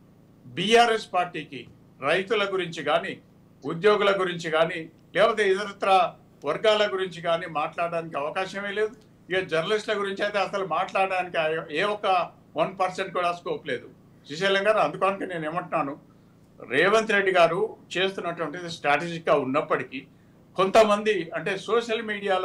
బీఆర్ఎస్ పార్టీకి రైతుల గురించి కానీ ఉద్యోగుల గురించి కానీ లేకపోతే ఇతరత్ర వర్గాల గురించి కానీ మాట్లాడడానికి అవకాశమే లేదు ఇక జర్నలిస్టుల గురించి అయితే అసలు మాట్లాడడానికి ఆ- ఏ ఒక్క వన్ పర్సెంట్ కూడా స్కోప్ లేదు శ్రీశైలం గారు అందుకోనికి నేను ఏమంటున్నాను రేవంత్ రెడ్డి గారు చేస్తున్నటువంటిది స్ట్రాటజిక్గా ఉన్నప్పటికీ కొంతమంది అంటే సోషల్ మీడియాలో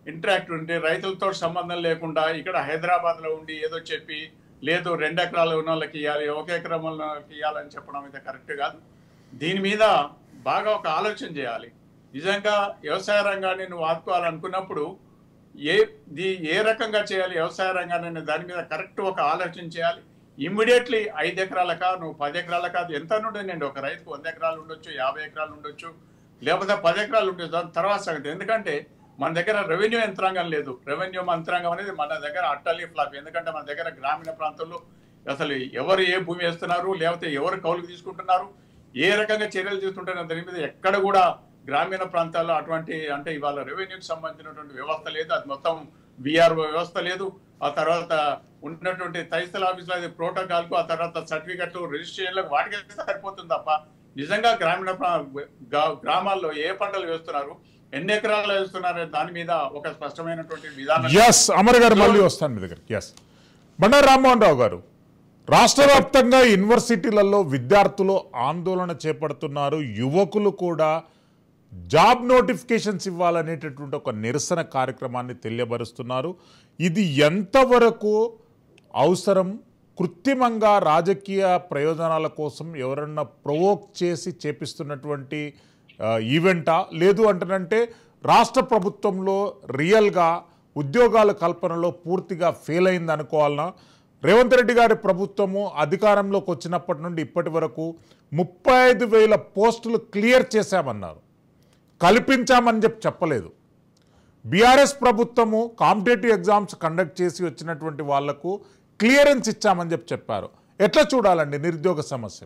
ఇంటరాక్ట్ ఉంటే రైతులతో సంబంధం లేకుండా ఇక్కడ హైదరాబాద్లో ఉండి ఏదో చెప్పి లేదు రెండు ఎకరాలు ఉన్న వాళ్ళకి ఇవ్వాలి ఒక ఎకరం ఉన్న వాళ్ళకి ఇవ్వాలని చెప్పడం అయితే కరెక్ట్ కాదు దీని మీద బాగా ఒక ఆలోచన చేయాలి నిజంగా వ్యవసాయ రంగాన్ని నువ్వు ఆదుకోవాలనుకున్నప్పుడు ఏ ది ఏ రకంగా చేయాలి వ్యవసాయ రంగాన్ని అనే దాని మీద కరెక్ట్ ఒక ఆలోచన చేయాలి ఇమ్మీడియట్లీ ఐదు ఎకరాలకా నువ్వు పది ఎకరాలకా అది ఎంత ఉండదండి ఒక రైతుకు వంద ఎకరాలు ఉండొచ్చు యాభై ఎకరాలు ఉండొచ్చు లేకపోతే పది ఎకరాలు ఉండొచ్చు దాని తర్వాత సంగతి ఎందుకంటే మన దగ్గర రెవెన్యూ యంత్రాంగం లేదు రెవెన్యూ యంత్రాంగం అనేది మన దగ్గర అట్టలీ ఫ్లాప్ ఎందుకంటే మన దగ్గర గ్రామీణ ప్రాంతంలో అసలు ఎవరు ఏ భూమి వేస్తున్నారు లేకపోతే ఎవరు కౌలుకు తీసుకుంటున్నారు ఏ రకంగా చర్యలు తీసుకుంటున్నారు దాని మీద ఎక్కడ కూడా గ్రామీణ ప్రాంతాల్లో అటువంటి అంటే ఇవాళ రెవెన్యూకి సంబంధించినటువంటి వ్యవస్థ లేదు అది మొత్తం విఆర్ఓ వ్యవస్థ లేదు ఆ తర్వాత ఉన్నటువంటి తహసీల్ ఆఫీసులో అది ప్రోటోకాల్కు ఆ తర్వాత సర్టిఫికెట్లు రిజిస్ట్రేషన్లకు వాటికి సరిపోతుంది తప్ప నిజంగా గ్రామీణ ప్రా- గా- గ్రామాల్లో ఏ పంటలు వేస్తున్నారు ఎన్ని ఎకరాలు వేస్తున్నారు దాని మీద ఒక స్పష్టమైనటువంటి విధానం ఎస్ అమర్ గారు మళ్ళీ వస్తాను మీ దగ్గరికి ఎస్ బండారు రామ్మోహన్ రావు గారు రాష్ట్ర వ్యాప్తంగా యూనివర్సిటీలలో విద్యార్థులు ఆందోళన చేపడుతున్నారు యువకులు కూడా జాబ్ నోటిఫికేషన్స్ ఇవ్వాలనేటటువంటి ఒక నిరసన కార్యక్రమాన్ని తెలియబరుస్తున్నారు ఇది ఎంతవరకు అవసరం కృత్రిమంగా రాజకీయ ప్రయోజనాల కోసం ఎవరన్నా ప్రొవోక్ చేసి చేపిస్తున్నటువంటి ఆ, ఈవెంటా లేదు అంటనంటే రాష్ట్ర ప్రభుత్వంలో రియల్గా ఉద్యోగాల కల్పనలో పూర్తిగా ఫెయిల్ అయింది అనుకోవాలనా రేవంత్ రెడ్డి గారి ప్రభుత్వము అధికారంలోకి వచ్చినప్పటి నుండి ఇప్పటి వరకు ముప్పై ఐదు వేల పోస్టులు క్లియర్ చేశామన్నారు కల్పించామని చెప్పి చెప్పలేదు బీఆర్ఎస్ ప్రభుత్వము కాంపిటేటివ్ ఎగ్జామ్స్ కండక్ట్ చేసి వచ్చినటువంటి వాళ్లకు క్లియరెన్స్ ఇచ్చామని చెప్పి చెప్పారు ఎట్లా చూడాలండి నిరుద్యోగ సమస్య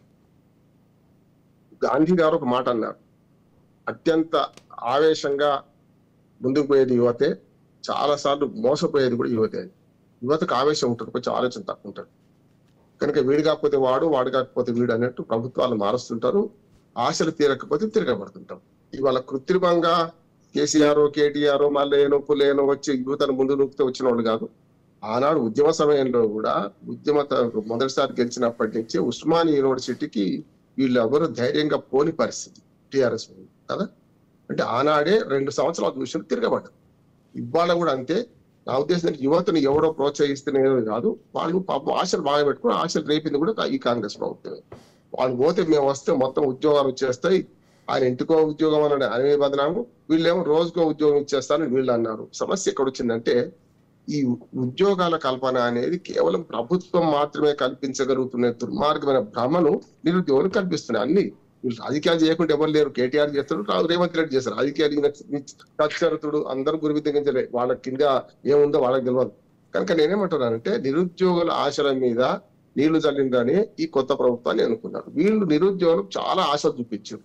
గాంధీ గారు ఒక మాట అన్నారు అత్యంత ఆవేశంగా ముందుకు పోయేది యువతే చాలా సార్లు మోసపోయేది కూడా యువతే యువతకు ఆవేశం ఉంటుంది కొంచెం ఆలోచన తక్కువ ఉంటుంది కనుక వీడు కాకపోతే వాడు వాడు కాకపోతే వీడు అన్నట్టు ప్రభుత్వాలు మారుస్తుంటారు ఆశలు తీరకపోతే తిరగబడుతుంటాం ఇవాళ కృత్రిమంగా కేసీఆర్ కేటీఆర్ మళ్ళీ ఏనో పులేనో వచ్చి యువతను ముందు నూపితే వచ్చిన వాళ్ళు కాదు ఆనాడు ఉద్యమ సమయంలో కూడా ఉద్యమ త- మొదటిసారి గెలిచినప్పటి నుంచి ఉస్మాన్ యూనివర్సిటీకి వీళ్ళు ఎవరు ధైర్యంగా పోని పరిస్థితి టిఆర్ఎస్ కదా అంటే ఆనాడే రెండు సంవత్సరాలు చూసి తిరగబడ్డారు ఇవాళ కూడా అంతే నా ఉద్దేశం ఏంటంటే యువతను ఎవడో ప్రోత్సహిస్తేనే కాదు వాళ్ళు పాపం ఆశలు బాగా పెట్టుకుని ఆశలు రేపింది కూడా ఈ కాంగ్రెస్ ప్రభుత్వమే వాళ్ళు పోతే మేము వస్తే మొత్తం ఉద్యోగాలు వచ్చేస్తాయి ఆయన ఇంటికో ఉద్యోగం అన్నాడు అనే బదనాము వీళ్ళేమో రోజుకో ఉద్యోగం ఇచ్చేస్తారని వీళ్ళు అన్నారు సమస్య ఎక్కడ వచ్చిందంటే ఈ ఉద్యోగాల కల్పన అనేది కేవలం ప్రభుత్వం మాత్రమే కల్పించగలుగుతున్న దుర్మార్గమైన భ్రమను నిరుద్యోగులు కల్పిస్తున్నాయి అన్ని వీళ్ళు రాజకీయాలు చేయకుండా ఎవరు లేరు కేటీఆర్ చేస్తారు రా- రేవంత్ రెడ్డి చేస్తారు రాజకీయాలు సత్యరతుడు అందరూ గురి విద్యగించలే వాళ్ళ కింద ఏముందో వాళ్ళకి తెలియదు కనుక నేనేమంటున్నానంటే నిరుద్యోగుల ఆశల మీద నీళ్లు చల్లిందని ఈ కొత్త ప్రభుత్వాన్ని అనుకున్నారు వీళ్ళు నిరుద్యోగులకు చాలా ఆశలు చూపించారు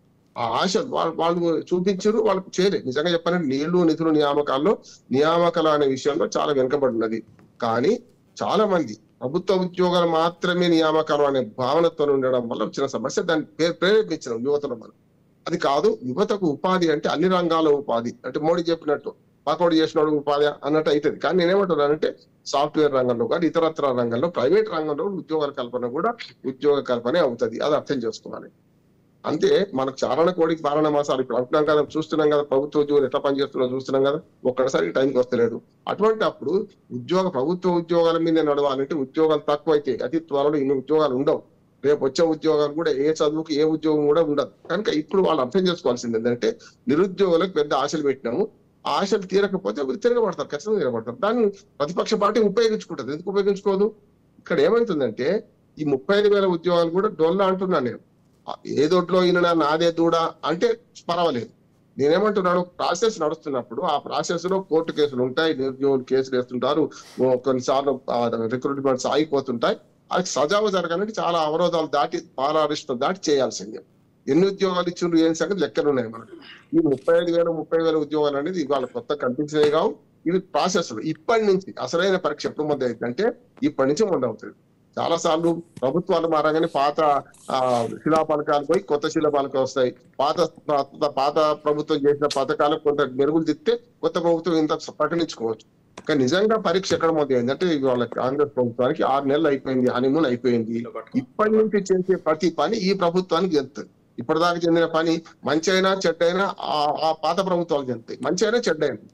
ఆ ఆశ వాళ్ళు వాళ్ళు చూపించారు వాళ్ళకు చేరే నిజంగా చెప్పాలంటే నీళ్లు నిధులు నియామకాల్లో నియామకాలు అనే విషయంలో చాలా వెనుకబడి ఉన్నది కానీ చాలా మంది ప్రభుత్వ ఉద్యోగాలు మాత్రమే నియామకాలు అనే భావనతో ఉండడం వల్ల వచ్చిన సమస్య దాన్ని ప్రే- ప్రేరేపించడం యువతను మనం అది కాదు యువతకు ఉపాధి అంటే అన్ని రంగాల ఉపాధి అంటే మోడీ చెప్పినట్టు పాకోడి చేసినోడు ఉపాధి అన్నట్టు అవుతుంది కానీ నేనేమంటున్నానంటే సాఫ్ట్వేర్ రంగంలో కానీ ఇతరత్ర రంగంలో ప్రైవేట్ రంగంలో ఉద్యోగాల కల్పన కూడా ఉద్యోగ కల్పనే అవుతుంది అది అర్థం చేసుకోవాలి అంతే మనకు చారణ కోడికి పాలన మాసాలు ఇప్పుడు అంటున్నాం కదా చూస్తున్నాం కదా ప్రభుత్వ ఉద్యోగులు ఎట్లా పనిచేస్తున్నారో చూస్తున్నాం కదా ఒక్కసారి టైంకి వస్తలేదు అటువంటి అప్పుడు ఉద్యోగ ప్రభుత్వ ఉద్యోగాల మీద నడవాలంటే ఉద్యోగాలు తక్కువ అయితే అతి త్వరలో ఇన్ని ఉద్యోగాలు ఉండవు రేపు వచ్చే ఉద్యోగాలు కూడా ఏ చదువుకి ఏ ఉద్యోగం కూడా ఉండదు కనుక ఇప్పుడు వాళ్ళు అర్థం చేసుకోవాల్సింది ఏంటంటే నిరుద్యోగులకు పెద్ద ఆశలు పెట్టినాము ఆ ఆశలు తీరకపోతే వీళ్ళు తిరగబడతారు ఖచ్చితంగా తిరగబడతారు దాన్ని ప్రతిపక్ష పార్టీ ఉపయోగించుకుంటది ఎందుకు ఉపయోగించుకోదు ఇక్కడ ఏమవుతుందంటే ఈ ముప్పై ఐదు వేల ఉద్యోగాలు కూడా డొల్లా అంటున్నాను నేను ఆ ఏ దొడ్లో ఈయన నాదే దూడ అంటే పర్వాలేదు నేనేమంటున్నాను ప్రాసెస్ నడుస్తున్నప్పుడు ఆ ప్రాసెస్ లో కోర్టు కేసులు ఉంటాయి నిరుద్యోగులు కేసులు వేస్తుంటారు ఓ కొన్నిసార్లు రిక్రూట్మెంట్స్ ఆగిపోతుంటాయి అది సజావు జరగడానికి చాలా అవరోధాలు దాటి పారారిష్టం దాటి చేయాల్సిందే ఎన్ని ఉద్యోగాలు ఇచ్చిండ్రు ఏం సంగతి లెక్కలు ఉన్నాయి మనకు ఈ ముప్పై ఐదు వేల ముప్పై వేల ఉద్యోగాలు అనేది ఇవాళ కొత్త కల్పించినవి కావు ఇవి ప్రాసెస్ ఇప్పటి నుంచి అసలైన పరీక్ష ఎప్పుడు మొదలు అవుతుందంటే ఇప్పటి నుంచి మొదలవుతుంది చాలా సార్లు ప్రభుత్వాలు మారగానే పాత ఆ శిలా పథకాలు పోయి కొత్త శిలా పథకాలు వస్తాయి పాత పాత- పాత ప్రభుత్వం చేసిన పథకాలకు కొంత మెరుగులు తిప్పితే కొత్త ప్రభుత్వం ఇంత ప్రకటించుకోవచ్చు కానీ నిజంగా పరీక్ష ఎక్కడ మొదలైంది అంటే వాళ్ళ కాంగ్రెస్ ప్రభుత్వానికి ఆరు నెలలు అయిపోయింది హనీమూన్ అయిపోయింది ఇప్పటి నుంచి చేసే ప్రతి పని ఈ ప్రభుత్వానికి చెందుతుంది ఇప్పటిదాకా చెందిన పని మంచి అయినా చెడ్డ అయినా ఆ- ఆ పాత ప్రభుత్వాలు చెందుతాయి మంచి అయినా చెడ్డ అయినా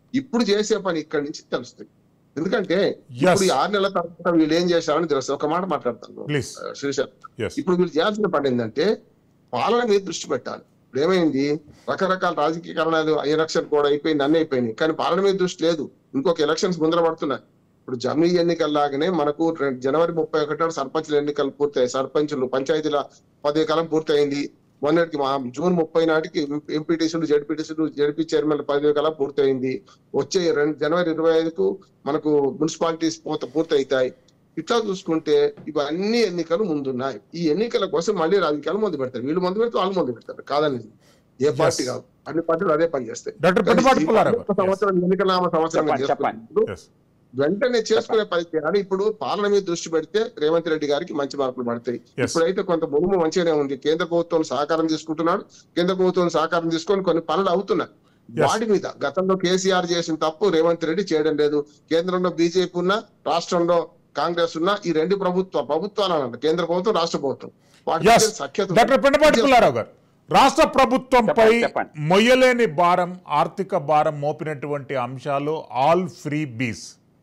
ఇప్పుడు చేసే పని ఇక్కడి నుంచి తెలుస్తుంది ఎందుకంటే ఇప్పుడు ఈ ఆరు నెలల తర్వాత వీళ్ళు ఏం చేశారని తెలుస్తుంది ఒక మాట మాట్లాడతాను ప్లీజ్ శ్రీశైలం ఎస్ ఇప్పుడు వీళ్ళు చేయాల్సిన పని ఏంటంటే పాలన మీద దృష్టి పెట్టాలి ఇప్పుడు ఏమైంది రకరకాల రాజకీయ కారణాలు ఎలక్షన్ కూడా అయిపోయింది అన్ని అయిపోయినాయి కానీ పాలన మీద దృష్టి లేదు ఇంకొక ఎలక్షన్స్ ముందర పడుతున్నాయి ఇప్పుడు జమ్మి ఎన్నికల్లాగానే మనకు రె- జనవరి ముప్పై ఒకటి నాడు సర్పంచుల ఎన్నికలు పూర్తయ్యాయి సర్పంచులు పంచాయతీల పదవి కాలం పూర్తయింది మొన్నటికి మా జూన్ ముప్పై నాటికి ఎంపీటీసీలు జడ్పీటీసీలు జడ్పీ చైర్మన్ పదవి కాలం పూర్తయింది వచ్చే రెండు జనవరి ఇరవై ఐదుకు మనకు మున్సిపాలిటీస్ పూర్త పూర్తయితాయి ఇట్లా చూసుకుంటే ఇవన్నీ ఎన్నికలు ముందున్నాయి ఈ ఎన్నికల కోసం మళ్ళీ రాజకీయాలు మొదలు పెడతారు వీళ్ళు మొదలు పెడితే వాళ్ళు మొదలు పెడతారు కాదని ఏ పార్టీ కాదు అన్ని పార్టీలు అదే పని చేస్తాయి డాక్టర్ పెద్దపాటి పుల్లారావు ఒక సంవత్సరం ఎన్నికల సంవత్సరంగా చెప్పండి, చెప్పండి. చేసుకున్నప్పుడు ఎస్ వెంటనే చేసుకునే పని చేయాలి ఇప్పుడు పాలన మీద దృష్టి పెడితే రేవంత్ రెడ్డి గారికి మంచి మార్కులు పడతాయి Yes. ఇప్పుడైతే కొంత భూమి మంచిగానే ఉంది కేంద్ర ప్రభుత్వం సహకారం తీసుకుంటున్నాడు కేంద్ర ప్రభుత్వం సహకారం తీసుకొని కొన్ని పనులు అవుతున్నాయి Yes. వాటి మీద గతంలో కేసీఆర్ చేసిన తప్పు రేవంత్ రెడ్డి చేయడం లేదు కేంద్రంలో బీజేపీ ఉన్న రాష్ట్రంలో కాంగ్రెస్ ఉన్న ఈ రెండు ప్రభుత్వ ప్రభుత్వాలు అనంట కేంద్ర ప్రభుత్వం రాష్ట్ర ప్రభుత్వం వాటి ఎస్ మధ్య సఖ్యత డాక్టర్ పెండపాటి పుల్లారావు గారు రాష్ట్ర ప్రభుత్వంపై చెప్పండి, చెప్పండి. మొయ్యలేని భారం ఆర్థిక భారం మోపినటువంటి అంశాలు ఆల్ ఫ్రీ బీస్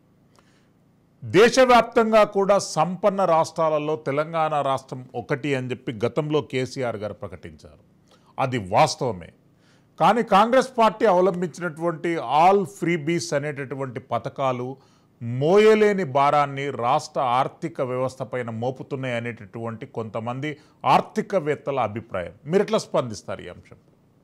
దేశవ్యాప్తంగా కూడా సంపన్న రాష్ట్రాలలో తెలంగాణ రాష్ట్రం ఒకటి అని చెప్పి గతంలో కేసీఆర్ గారు ప్రకటించారు అది వాస్తవమే కానీ కాంగ్రెస్ పార్టీ అవలంబించినటువంటి ఆల్ ఫ్రీ బీస్ అనేటటువంటి పథకాలు మోయలేని భారాన్ని రాష్ట్ర ఆర్థిక వ్యవస్థ పైన మోపుతున్నాయి అనేటటువంటి కొంతమంది ఆర్థికవేత్తల అభిప్రాయం మీరు ఎట్లా స్పందిస్తారు ఈ అంశం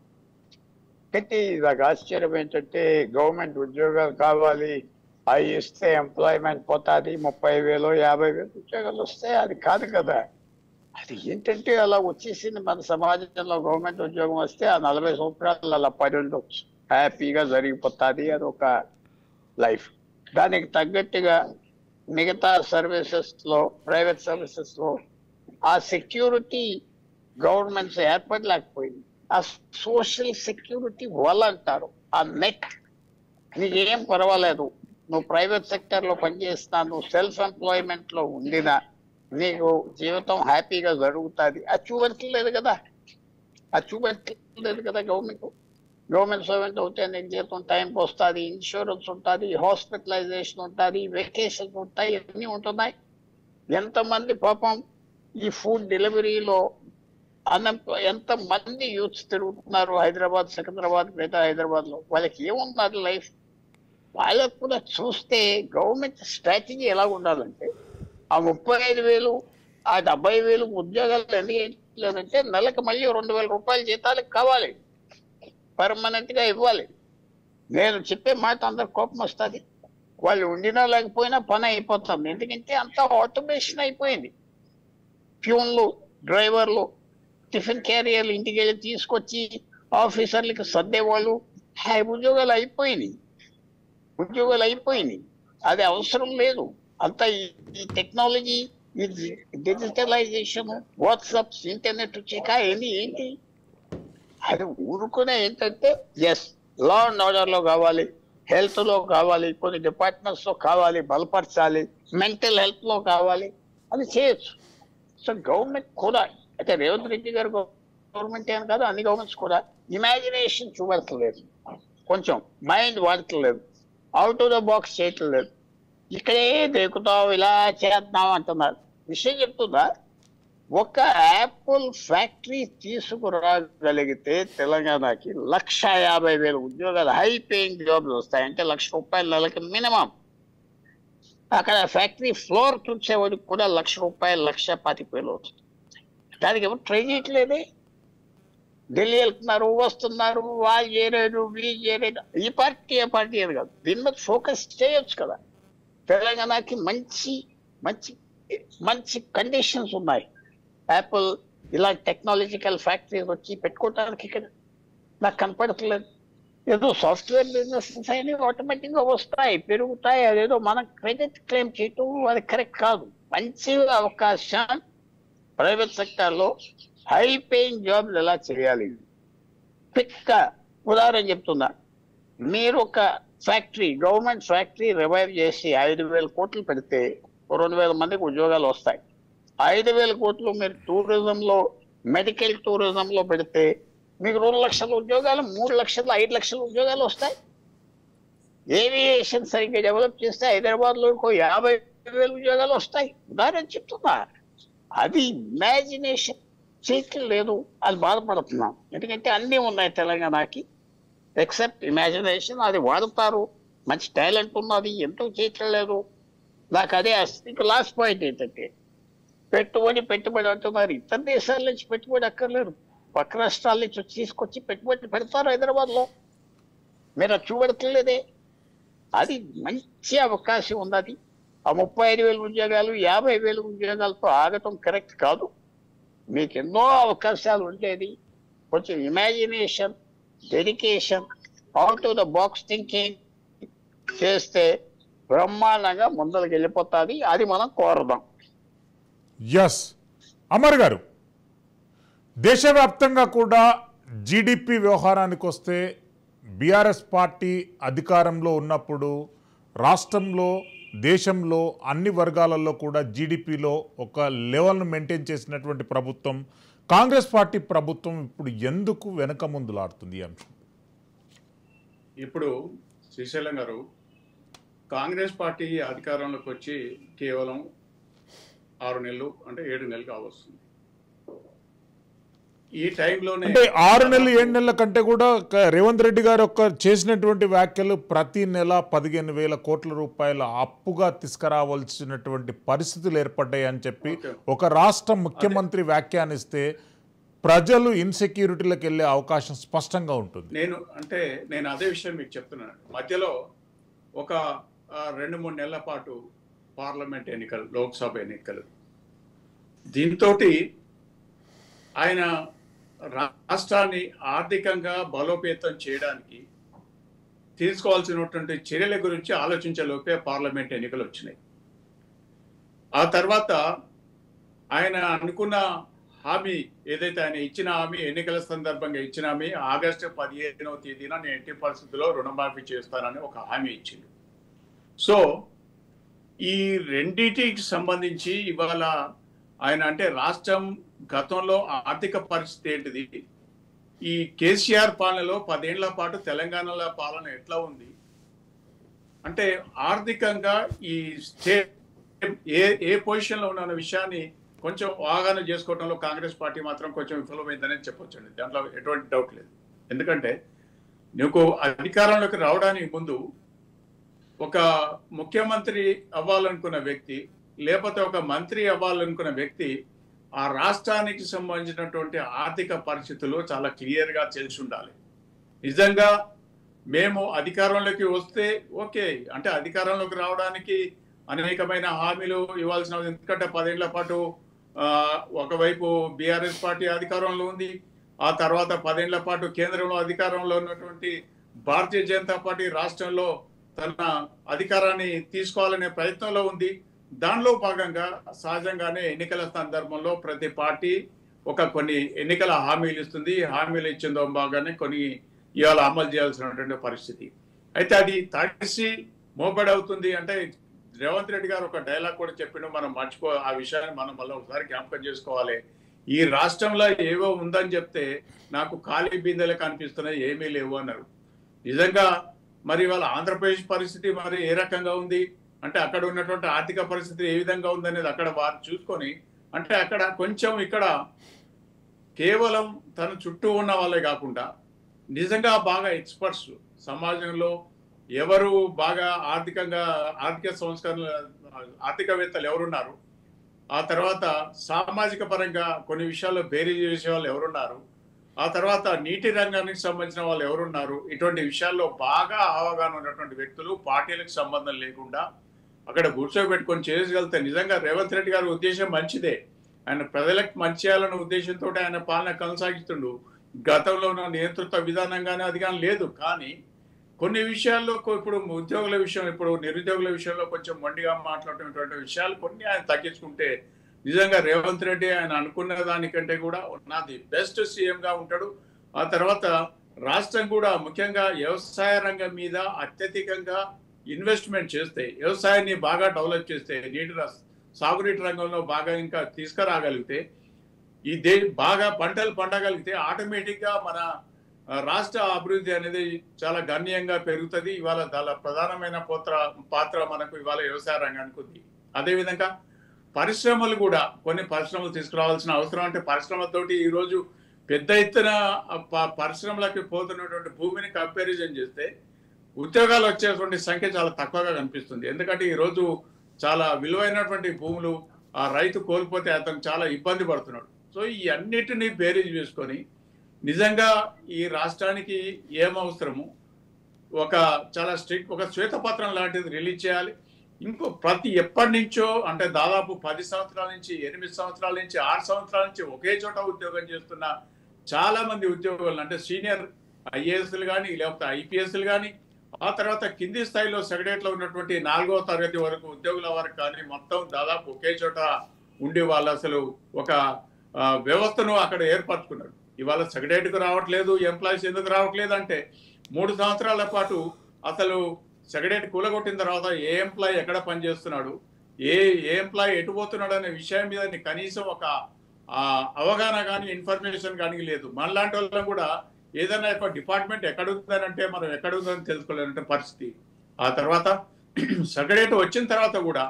అయితే నాకు ఆశ్చర్యం ఏంటంటే గవర్నమెంట్ ఉద్యోగాలు కావాలి అవి ఇస్తే ఎంప్లాయ్మెంట్ పోతుంది ముప్పై వేలు యాభై వేలు ఉద్యోగాలు వస్తే అది కాదు కదా అది ఏంటంటే అలా వచ్చేసింది మన సమాజంలో గవర్నమెంట్ ఉద్యోగం వస్తే ఆ నలభై సంవత్సరాలు అలా పడి ఉండొచ్చు హ్యాపీగా జరిగిపోతుంది అది ఒక లైఫ్ దానికి తగ్గట్టుగా మిగతా సర్వీసెస్ లో ప్రైవేట్ సర్వీసెస్ లో ఆ సెక్యూరిటీ గవర్నమెంట్స్ ఏర్పడలేకపోయింది ఆ సోషల్ సెక్యూరిటీ వల్ల అంటారు ఆ నెట్ నీకేం పర్వాలేదు నువ్వు ప్రైవేట్ సెక్టర్ లో పనిచేస్తున్నా నువ్వు సెల్ఫ్ ఎంప్లాయ్మెంట్ లో ఉండినా నీకు జీవితం హ్యాపీగా జరుగుతుంది అది చూపెట్టలేదు కదా అది చూపెట్టలేదు కదా గవర్నమెంట్ గవర్నమెంట్ సర్వెంట్ అవుతే నీకు జీతం టైంకి వస్తుంది ఇన్సూరెన్స్ ఉంటుంది హాస్పిటలైజేషన్ ఉంటుంది వెకేషన్స్ ఉంటాయి అన్నీ ఉంటున్నాయి ఎంతమంది పాపం ఈ ఫుడ్ డెలివరీలో అన్ఎంప్లాయ్ ఎంత మంది యూత్స్ తిరుగుతున్నారు హైదరాబాద్ సికింద్రాబాద్ గ్రేటర్ హైదరాబాద్ లో వాళ్ళకి ఏమున్నది లైఫ్ వాళ్ళకు కూడా చూస్తే గవర్నమెంట్ స్ట్రాటజీ ఎలా ఉండాలంటే ఆ ముప్పై ఐదు వేలు ఆ డెబ్బై వేలు ఉద్యోగాలు ఎందుకు లేదంటే నెలకు మళ్ళీ రెండు వేల రూపాయల జీతాలకు కావాలి పర్మనెంట్ గా ఇవ్వాలి నేను చెప్పే మాట అందరు కోపం వస్తుంది వాళ్ళు ఉండినా లేకపోయినా పని అయిపోతుంది ఎందుకంటే అంతా ఆటోమేషన్ అయిపోయింది ప్యూన్లు డ్రైవర్లు టిఫిన్ క్యారియర్లు ఇంటికి వెళ్ళి తీసుకొచ్చి ఆఫీసర్లకి సర్దేవాళ్ళు హై ఉద్యోగాలు అయిపోయినాయి ఉద్యోగాలు అయిపోయినాయి అది అవసరం లేదు అంతా ఈ- ఈ టెక్నాలజీ ఈ డిజిటలైజేషన్ వాట్సాప్స్ ఇంటర్నెట్ వచ్చాక ఏంటి ఏంటి అది ఊరుకునే ఏంటంటే ఎస్ లా అండ్ ఆర్డర్ లో కావాలి హెల్త్ లో కావాలి కొన్ని డిపార్ట్మెంట్స్ లో కావాలి బలపరచాలి మెంటల్ హెల్త్ లో కావాలి అది చేయొచ్చు సో గవర్నమెంట్ కూడా అయితే రేవంత్ రెడ్డి గారు గవర్నమెంట్ ఏం కాదు అన్ని గవర్నమెంట్స్ కూడా ఇమాజినేషన్ చూపెడతలేదు కొంచెం మైండ్ వాడట్లేదు అవుట్ ఆఫ్ ద బాక్స్ చేయట్లేదు ఇక్కడే దేకుతావు ఇలా చేద్దాం అంటున్నారు విషయం చెప్తుందా ఒక యాపిల్ ఫ్యాక్టరీ తీసుకురాగలిగితే తెలంగాణకి లక్ష యాభై వేల ఉద్యోగాలు హై పేయింగ్ జాబ్స్ వస్తాయి అంటే లక్ష రూపాయల నెలకి మినిమం అక్కడ ఫ్యాక్టరీ ఫ్లోర్ తుడిచేవాడికి కూడా లక్ష రూపాయలు లక్ష పాతిక వేలు వస్తుంది దానికి ఎవరు ట్రై చేయట్లేదే ఢిల్లీ వెళ్తున్నారు వస్తున్నారు వాళ్ళు చేయలేదు వీళ్ళు చేయలేదు ఈ పార్టీ ఏ పార్టీ అని కాదు దీని మీద ఫోకస్ చేయొచ్చు కదా తెలంగాణకి మంచి మంచి మంచి కండిషన్స్ ఉన్నాయి యాపిల్ ఇలా టెక్నాలజికల్ ఫ్యాక్టరీస్ వచ్చి పెట్టుకోవడానికి ఇక్కడ నాకు కనపడట్లేదు ఏదో సాఫ్ట్వేర్ బిజినెస్ అయినా ఆటోమేటిక్ గా వస్తాయి పెరుగుతాయి అదేదో మనం క్రెడిట్ క్లెయిమ్ చేయటం అది కరెక్ట్ కాదు మంచి అవకాశం ప్రైవేట్ సెక్టర్ లో హై పేయింగ్ జాబ్లు ఎలా చేయాలి క్విక్ గా ఉదాహరణ చెప్తున్నా మీరు ఒక ఫ్యాక్టరీ గవర్నమెంట్ ఫ్యాక్టరీ రివైవ్ చేసి ఐదు వేల కోట్లు పెడితే ఓ రెండు వేల మందికి ఉద్యోగాలు వస్తాయి ఐదు వేల కోట్లు మీరు టూరిజం లో మెడికల్ టూరిజం లో పెడితే మీకు రెండు లక్షల ఉద్యోగాలు మూడు లక్షలు ఐదు లక్షల ఉద్యోగాలు వస్తాయి ఏవియేషన్ సరిగ్గా డెవలప్ చేస్తే హైదరాబాద్ లో ఇంకో యాభై వేల ఉద్యోగాలు వస్తాయి ఉదాహరణ చెప్తున్నా అది ఇమాజినేషన్ చేయటం లేదు అది బాధపడుతున్నాం ఎందుకంటే అన్నీ ఉన్నాయి తెలంగాణకి ఎక్సెప్ట్ ఇమాజినేషన్ అది వాడుతారు మంచి టాలెంట్ ఉన్నది ఎంతో చేయటం లేదు నాకు అదే ఇంక లాస్ట్ పాయింట్ ఏంటంటే పెట్టుబడి పెట్టుబడి అంటున్నారు ఇతర దేశాల నుంచి పెట్టుబడి అక్కర్లేదు పక్క రాష్ట్రాల నుంచి వచ్చి తీసుకొచ్చి పెట్టుబడి పెడతారు హైదరాబాద్ లో మీరు అది చూపెడతలేదే అది మంచి అవకాశం ఉన్నది ఆ ముప్పై ఐదు వేల ఉద్యోగాలు యాభై వేల ఉద్యోగాలతో ఆగటం కరెక్ట్ కాదు మీకు ఎన్నో అవకాశాలు ఉండేది కొంచెం imagination dedication out to the box thinking చేస్తే బ్రహ్మాండంగా ముందరికి వెళ్ళిపోతుంది అది మనం కోరదాం ఎస్ అమర్ గారు దేశవ్యాప్తంగా కూడా జీడిపి వ్యవహారానికి వస్తే బీఆర్ఎస్ పార్టీ అధికారంలో ఉన్నప్పుడు రాష్ట్రంలో దేశంలో అన్ని వర్గాలలో కూడా జీడిపిలో ఒక లెవెల్ను మెయింటైన్ చేసినటువంటి ప్రభుత్వం కాంగ్రెస్ పార్టీ ప్రభుత్వం ఇప్పుడు ఎందుకు వెనక ముందులాడుతుంది ఈ అంశం ఇప్పుడు శ్రీశైలం గారు కాంగ్రెస్ పార్టీ అధికారంలోకి వచ్చి కేవలం ఆరు నెలలు అంటే ఏడు నెలలు కావస్తుంది ఈ టైంలోనే అంటే ఆరు నెలలు ఏడు నెలల కంటే కూడా క- రేవంత్ రెడ్డి గారు ఒక చేసినటువంటి వ్యాఖ్యలు ప్రతి నెల పదిహేను వేల కోట్ల రూపాయల అప్పుగా తీసుకురావాల్సినటువంటి పరిస్థితులు ఏర్పడ్డాయి అని చెప్పి Okay. ఒక రాష్ట్ర ముఖ్యమంత్రి వ్యాఖ్యానిస్తే ప్రజలు ఇన్సెక్యూరిటీలకు వెళ్ళే అవకాశం స్పష్టంగా ఉంటుంది నేను అంటే నేను అదే విషయం మీకు చెప్తున్నాను మధ్యలో ఒక ఆ, రెండు మూడు నెలల పాటు పార్లమెంట్ ఎన్నికలు లోక్సభ ఎన్నికలు దీంతో ఆయన రాష్ట్రాన్ని ఆర్థికంగా బలోపేతం చేయడానికి తీసుకోవాల్సినటువంటి చర్యల గురించి ఆలోచించలోపే పార్లమెంట్ ఎన్నికలు వచ్చినాయి ఆ తర్వాత ఆయన అనుకున్న హామీ ఏదైతే ఆయన ఇచ్చిన హామీ ఎన్నికల సందర్భంగా ఇచ్చిన హామీ ఆగస్టు పదిహేనవ తేదీన నేను ఎట్టి పరిస్థితుల్లో రుణమాఫీ చేస్తానని ఒక హామీ ఇచ్చింది సో ఈ రెండింటికి సంబంధించి ఇవాళ ఆయన అంటే రాష్ట్రం గతంలో ఆర్థిక పరిస్థితి ఏంటిది ఈ కేసీఆర్ పాలనలో పదేళ్ల పాటు తెలంగాణలో పాలన ఎట్లా ఉంది అంటే ఆర్థికంగా ఈ స్టేట్ ఏ ఏ పొజిషన్లో ఉన్న విషయాన్ని కొంచెం అవగాహన చేసుకోవడంలో కాంగ్రెస్ పార్టీ మాత్రం కొంచెం విఫలమైందని చెప్పొచ్చండి దాంట్లో ఎటువంటి డౌట్ లేదు ఎందుకంటే నీకు అధికారంలోకి రావడానికి ముందు ఒక ముఖ్యమంత్రి అవ్వాలనుకున్న వ్యక్తి లేకపోతే ఒక మంత్రి అవ్వాలనుకున్న వ్యక్తి ఆ రాష్ట్రానికి సంబంధించినటువంటి ఆర్థిక పరిస్థితులు చాలా క్లియర్గా తెలిసి ఉండాలి నిజంగా మేము అధికారంలోకి వస్తే ఓకే అంటే అధికారంలోకి రావడానికి అనేకమైన హామీలు ఇవ్వాల్సిన ఎందుకంటే పదేళ్ల పాటు ఆ, ఒకవైపు బీఆర్ఎస్ పార్టీ అధికారంలో ఉంది ఆ తర్వాత పదేళ్ల పాటు కేంద్రంలో అధికారంలో ఉన్నటువంటి భారతీయ జనతా పార్టీ రాష్ట్రంలో తన అధికారాన్ని తీసుకోవాలనే ప్రయత్నంలో ఉంది దానిలో భాగంగా సహజంగానే ఎన్నికల సందర్భంలో ప్రతి పార్టీ ఒక కొన్ని ఎన్నికల హామీలు ఇస్తుంది హామీలు ఇచ్చిందో భాగానే కొన్ని ఇవాళ అమలు చేయాల్సినటువంటి పరిస్థితి అయితే అది తడిసి మోపడవుతుంది అంటే రేవంత్ రెడ్డి గారు ఒక డైలాగ్ కూడా చెప్పిండు మనం మర్చిపో ఆ విషయాన్ని మనం మళ్ళీ ఒకసారి జ్ఞాపకం చేసుకోవాలి ఈ రాష్ట్రంలో ఏవో ఉందని చెప్తే నాకు ఖాళీ బిందెలు కనిపిస్తున్నాయి ఏమీ లేవు అన్నారు నిజంగా మరి వాళ్ళ ఆంధ్రప్రదేశ్ పరిస్థితి మరి ఏ రకంగా ఉంది అంటే అక్కడ ఉన్నటువంటి ఆర్థిక పరిస్థితి ఏ విధంగా ఉందనేది అక్కడ వారు చూసుకొని అంటే అక్కడ కొంచెం ఇక్కడ కేవలం తన చుట్టూ ఉన్న వాళ్ళే కాకుండా నిజంగా బాగా ఎక్స్పర్ట్స్ సమాజంలో ఎవరు బాగా ఆర్థికంగా ఆర్థిక సంస్కరణ ఆర్థికవేత్తలు ఎవరున్నారు ఆ తర్వాత సామాజిక పరంగా కొన్ని విషయాల్లో బేరీ చేసే వాళ్ళు ఎవరున్నారు ఆ తర్వాత నీటి రంగానికి సంబంధించిన వాళ్ళు ఎవరున్నారు ఇటువంటి విషయాల్లో బాగా అవగాహన ఉన్నటువంటి వ్యక్తులు పార్టీలకు సంబంధం లేకుండా అక్కడ కూర్చోబెట్టుకొని చేయగలిగితే నిజంగా రేవంత్ రెడ్డి గారి ఉద్దేశం మంచిదే ఆయన ప్రజలకు మంచి చేయాలనే ఉద్దేశంతో ఆయన పాలన కొనసాగిస్తుండు గతంలో ఉన్న నేతృత్వ విధానంగానే అది కానీ లేదు కానీ కొన్ని విషయాల్లో కొ- ఇప్పుడు ఉద్యోగుల విషయం ఇప్పుడు నిరుద్యోగుల విషయంలో కొంచెం మొండిగా మాట్లాడేటువంటి విషయాలు కొన్ని ఆయన తగ్గించుకుంటే నిజంగా రేవంత్ రెడ్డి ఆయన అనుకున్న దానికంటే కూడా నాది బెస్ట్ సీఎంగా ఉంటాడు ఆ తర్వాత రాష్ట్రం కూడా ముఖ్యంగా వ్యవసాయ రంగం మీద అత్యధికంగా ఇన్వెస్ట్మెంట్ చేస్తే వ్యవసాయాన్ని బాగా డెవలప్ చేస్తే నీటి ర- సాగునీటి రంగంలో బాగా ఇంకా తీసుకురాగలిగితే ఈ దే బాగా పంటలు పండగలిగితే ఆటోమేటిక్గా మన ఆ, రాష్ట్ర అభివృద్ధి అనేది చాలా గణనీయంగా పెరుగుతుంది ఇవాళ చాలా ప్రధానమైన పాత్ర పాత్ర మనకు ఇవాళ వ్యవసాయ రంగానికి ఉంది అదేవిధంగా పరిశ్రమలు కూడా కొన్ని పరిశ్రమలు తీసుకురావాల్సిన అవసరం అంటే పరిశ్రమలతోటి ఈరోజు పెద్ద ఎత్తున ప- పరిశ్రమలకి పోతున్నటువంటి భూమిని కంపారిజన్ చేస్తే ఉద్యోగాలు వచ్చేటువంటి సంఖ్య చాలా తక్కువగా కనిపిస్తుంది ఎందుకంటే ఈరోజు చాలా విలువైనటువంటి భూములు ఆ రైతు కోల్పోతే అతను చాలా ఇబ్బంది పడుతున్నాడు సో ఈ అన్నిటినీ బేరీజ్ చేసుకొని నిజంగా ఈ రాష్ట్రానికి ఏం అవసరము ఒక చాలా స్ట్రిక్ట్ ఒక శ్వేతపత్రం లాంటిది రిలీజ్ చేయాలి ఇంకో ప్రతి ఎప్పటి నుంచో అంటే దాదాపు పది సంవత్సరాల నుంచి ఎనిమిది సంవత్సరాల నుంచి ఆరు సంవత్సరాల నుంచి ఒకే చోట ఉద్యోగం చేస్తున్న చాలా మంది ఉద్యోగులు అంటే సీనియర్ ఐఏఎస్లు కానీ లేకపోతే ఐపీఎస్లు కానీ ఆ తర్వాత కింది స్థాయిలో సెక్రటరీలో ఉన్నటువంటి నాలుగో తరగతి వరకు ఉద్యోగుల వరకు కానీ మొత్తం దాదాపు ఒకే చోట ఉండి వాళ్ళు అసలు ఒక ఆ, వ్యవస్థను అక్కడ ఏర్పరచుకున్నారు ఇవాళ సెక్రటరీకి రావట్లేదు ఎంప్లాయీస్ ఎందుకు రావట్లేదు అంటే మూడు సంవత్సరాల పాటు అసలు సెక్రటరీ కూలగొట్టిన తర్వాత ఏ ఎంప్లాయీ ఎక్కడ పనిచేస్తున్నాడు ఏ ఏ ఎంప్లాయీ ఎటు పోతున్నాడు అనే విషయం మీద నీ కనీసం ఒక ఆ, అవగాహన కానీ ఇన్ఫర్మేషన్ కానీ లేదు మనలాంటి వాళ్ళం కూడా ఏదైనా ఒక డిపార్ట్మెంట్ ఎక్కడ ఉందనంటే మనం ఎక్కడ ఉందని తెలుసుకోలేనంటే పరిస్థితి ఆ తర్వాత సెక్రటరీ వచ్చిన తర్వాత కూడా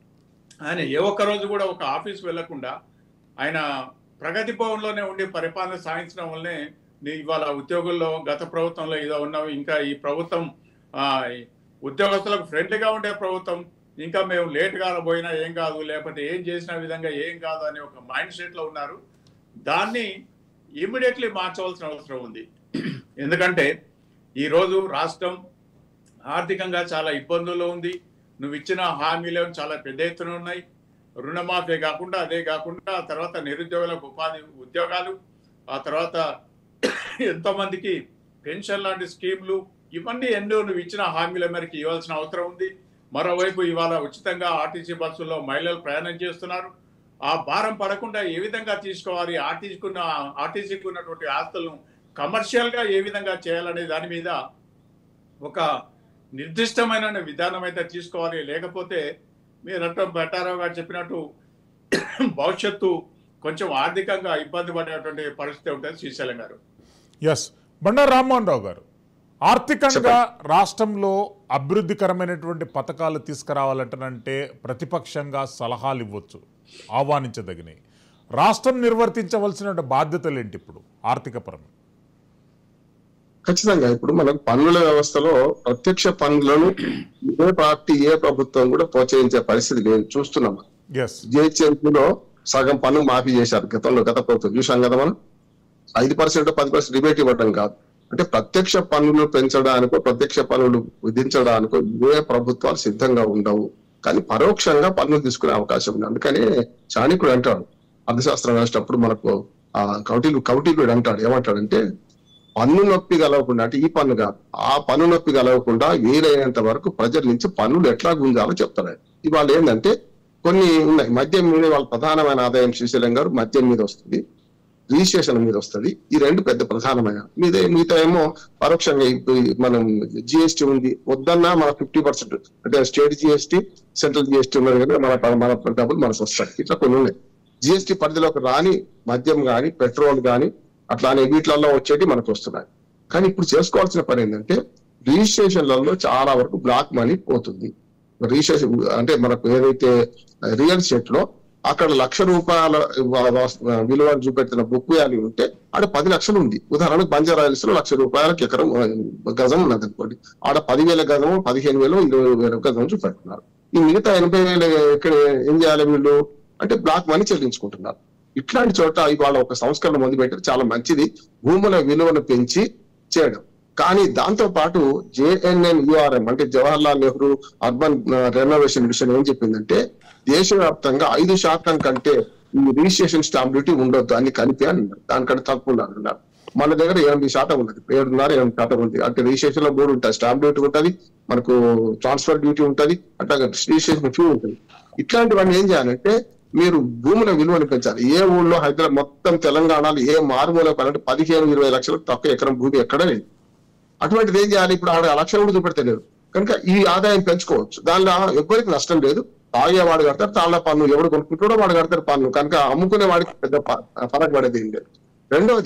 ఆయన ఏ ఒక్క రోజు కూడా ఒక ఆఫీస్ వెళ్లకుండా ఆయన ప్రగతి భవన్లోనే ఉండి పరిపాలన సాగించడం వల్లనే నీ ఇవాళ ఉద్యోగుల్లో గత ప్రభుత్వంలో ఏదో ఉన్నావు ఇంకా ఈ ప్రభుత్వం ఆ, ఈ ఉద్యోగస్తులకు ఫ్రెండ్లీగా ఉండే ప్రభుత్వం ఇంకా మేము లేట్గా పోయినా ఏం కాదు లేకపోతే ఏం చేసిన విధంగా ఏం కాదు అనే ఒక మైండ్ సెట్లో ఉన్నారు దాన్ని ఇమ్మీడియట్లీ మార్చవలసిన అవసరం ఉంది ఎందుకంటే ఈరోజు రాష్ట్రం ఆర్థికంగా చాలా ఇబ్బందుల్లో ఉంది నువ్వు ఇచ్చిన హామీలు చాలా పెద్ద ఎత్తున ఉన్నాయి రుణమాఫీ కాకుండా అదే కాకుండా ఆ తర్వాత నిరుద్యోగులకు ఉపాధి ఉద్యోగాలు ఆ తర్వాత ఎంతో మందికి పెన్షన్ లాంటి స్కీమ్లు ఇవన్నీ ఎన్నో నువ్వు ఇచ్చిన హామీల మేరకు ఇవ్వాల్సిన అవసరం ఉంది మరోవైపు ఇవాళ ఉచితంగా ఆర్టీసీ బస్సుల్లో మహిళలు ప్రయాణం చేస్తున్నారు ఆ భారం పడకుండా ఏ విధంగా తీసుకోవాలి ఆర్టీసీకున్న ఆర్టీసీకి ఉన్నటువంటి ఆస్తులను కమర్షియల్ గా ఏ విధంగా చేయాలనే దాని మీద ఒక నిర్దిష్టమైన విధానం అయితే తీసుకోవాలి లేకపోతే మీరంటే బట్టారావు గారు చెప్పినట్టు భవిష్యత్తు కొంచెం ఆర్థికంగా ఇబ్బంది పడేటువంటి పరిస్థితి ఉంటుంది శ్రీశైలం గారు ఎస్ బండారు రామ్మోహన్ రావు గారు ఆర్థికంగా రాష్ట్రంలో అభివృద్ధికరమైనటువంటి పథకాలు తీసుకురావాలంటనంటే ప్రతిపక్షంగా సలహాలు ఇవ్వచ్చు ఆహ్వానించదగినవి రాష్ట్రం నిర్వర్తించవలసిన బాధ్యతలు ఏంటి ఇప్పుడు ఆర్థిక పరంగా ఖచ్చితంగా ఇప్పుడు మనకు పన్నుల వ్యవస్థలో ప్రత్యక్ష పన్నులను ఏ పార్టీ ఏ ప్రభుత్వం కూడా ప్రోత్సహించే పరిస్థితి లేదు చూస్తున్నాం ఎస్ జిహెచ్ఎంసీలో సగం పన్ను మాఫీ చేశారు గతంలో గత ప్రభుత్వం చూసాం కదా మనం ఐదు పర్సెంట్ పది పర్సెంట్ రిబేట్ ఇవ్వడం కాదు అంటే ప్రత్యక్ష పన్నులు పెంచడానికో ప్రత్యక్ష పన్నులు విధించడానికో ఏ ప్రభుత్వాలు సిద్ధంగా ఉండవు కానీ పరోక్షంగా పన్నులు తీసుకునే అవకాశం ఉంది అందుకని చాణికుడు అంటాడు అర్థశాస్త్రం రాసేటప్పుడు మనకు ఆ కౌటిలు కౌటిలుడు అంటాడు ఏమంటాడంటే పన్ను నొప్పి కలవకుండా అంటే ఈ పన్ను కాదు ఆ పన్ను నొప్పి కలవకుండా వీలైనంత వరకు ప్రజల నుంచి పన్నులు ఎట్లా గుంజాలో చెప్తాడు ఆయన. ఇవాళ ఏంటంటే కొన్ని ఉన్నాయి మద్యం మీద వాళ్ళ ప్రధానమైన ఆదాయం శ్రీశైలం గారు మద్యం మీద వస్తుంది రిజిస్ట్రేషన్ మీద వస్తుంది ఈ రెండు పెద్ద ప్రధానమైన మీద మిగతా ఏమో పరోక్షంగా ఇప్పుడు మనం జిఎస్టీ ఉంది వద్దన్నా మన ఫిఫ్టీ పర్సెంట్ అంటే స్టేట్ జిఎస్టీ సెంట్రల్ జిఎస్టీ ఉన్నది కానీ మన మన డబ్బులు మనకు వస్తాయి ఇట్లా కొన్ని ఉన్నాయి జిఎస్టీ పరిధిలోకి రాని మద్యం కానీ పెట్రోల్ కానీ అట్లానే వీటిలలో వచ్చేటి మనకు వస్తున్నాయి కానీ ఇప్పుడు చేసుకోవాల్సిన పని ఏంటంటే రిజిస్ట్రేషన్లలో చాలా వరకు బ్లాక్ మనీ పోతుంది రిజిస్ట్రేషన్ అంటే మనకు ఏదైతే రియల్ ఎస్టేట్ లో అక్కడ లక్ష రూపాయల విలువ చూపెట్టిన బుక్ వాల్యూ ఉంటే ఆడ పది లక్షలు ఉంది ఉదాహరణకు బంజారా హిల్స్ లో లక్ష రూపాయలకి ఎకరం ఆ, గజం ఉన్నది అనుకోండి ఆడ పదివేల గజము పదిహేను వేలు ఇరవై వేల గజం చూపెడుతున్నారు ఈ మిగతా ఎనభై వేలు ఎక్కడ ఏం చేయాలి వీళ్ళు అంటే బ్లాక్ మనీ చెల్లించుకుంటున్నారు ఇట్లాంటి చోట ఇవాళ ఒక సంస్కరణ మొదలు పెట్టారు చాలా మంచిది భూముల విలువను పెంచి చేయడం కానీ దాంతో పాటు జేఎన్ఎన్ యుఆర్ఎం అంటే Jawaharlal Nehru urban renovation mission ఏం చెప్పిందంటే దేశవ్యాప్తంగా ఐదు శాతం కంటే ఈ రిజిస్ట్రేషన్ స్టాంప్ డ్యూటీ ఉండొద్దు అని కలిపి అని అన్నారు దానికంటే తక్కువ ఉన్నారు అన్నారు మన దగ్గర ఎనిమిది శాతం ఉన్నది ఏడున్నర ఎనిమిది శాతం ఉంది అంటే రిజిస్ట్రేషన్ లో మూడు ఉంటాయి స్టాంప్ డ్యూటీ ఉంటది మనకు ట్రాన్స్ఫర్ డ్యూటీ ఉంటది అట్లాగే రిజిస్ట్రేషన్ ఫీ ఉంటుంది ఇట్లాంటివన్నీ ఏం చేయాలంటే మీరు భూముల విలువను పెంచాలి ఏ ఊళ్ళో హైదరాబాద్ మొత్తం తెలంగాణలో ఏ మారుమూల పని పదిహేను ఇరవై లక్షలకు తక్కువ ఎకరం భూమి ఎక్కడ లేదు అటువంటిది ఏం చేయాలి ఇప్పుడు ఆడ లక్షలు కూడా చూపెడతలేరు కనుక ఈ ఆదాయం పెంచుకోవచ్చు దానిలో ఎవ్వరికి నష్టం లేదు తాగేవాడు కడతారు తాళ్ళ పన్ను ఎవడు కొనుక్కుంటాడో వాడు కడతారు పన్ను కనుక అమ్ముకునే వాడికి పెద్ద ప- ఫరక్ పడేది ఏం లేదు రెండోది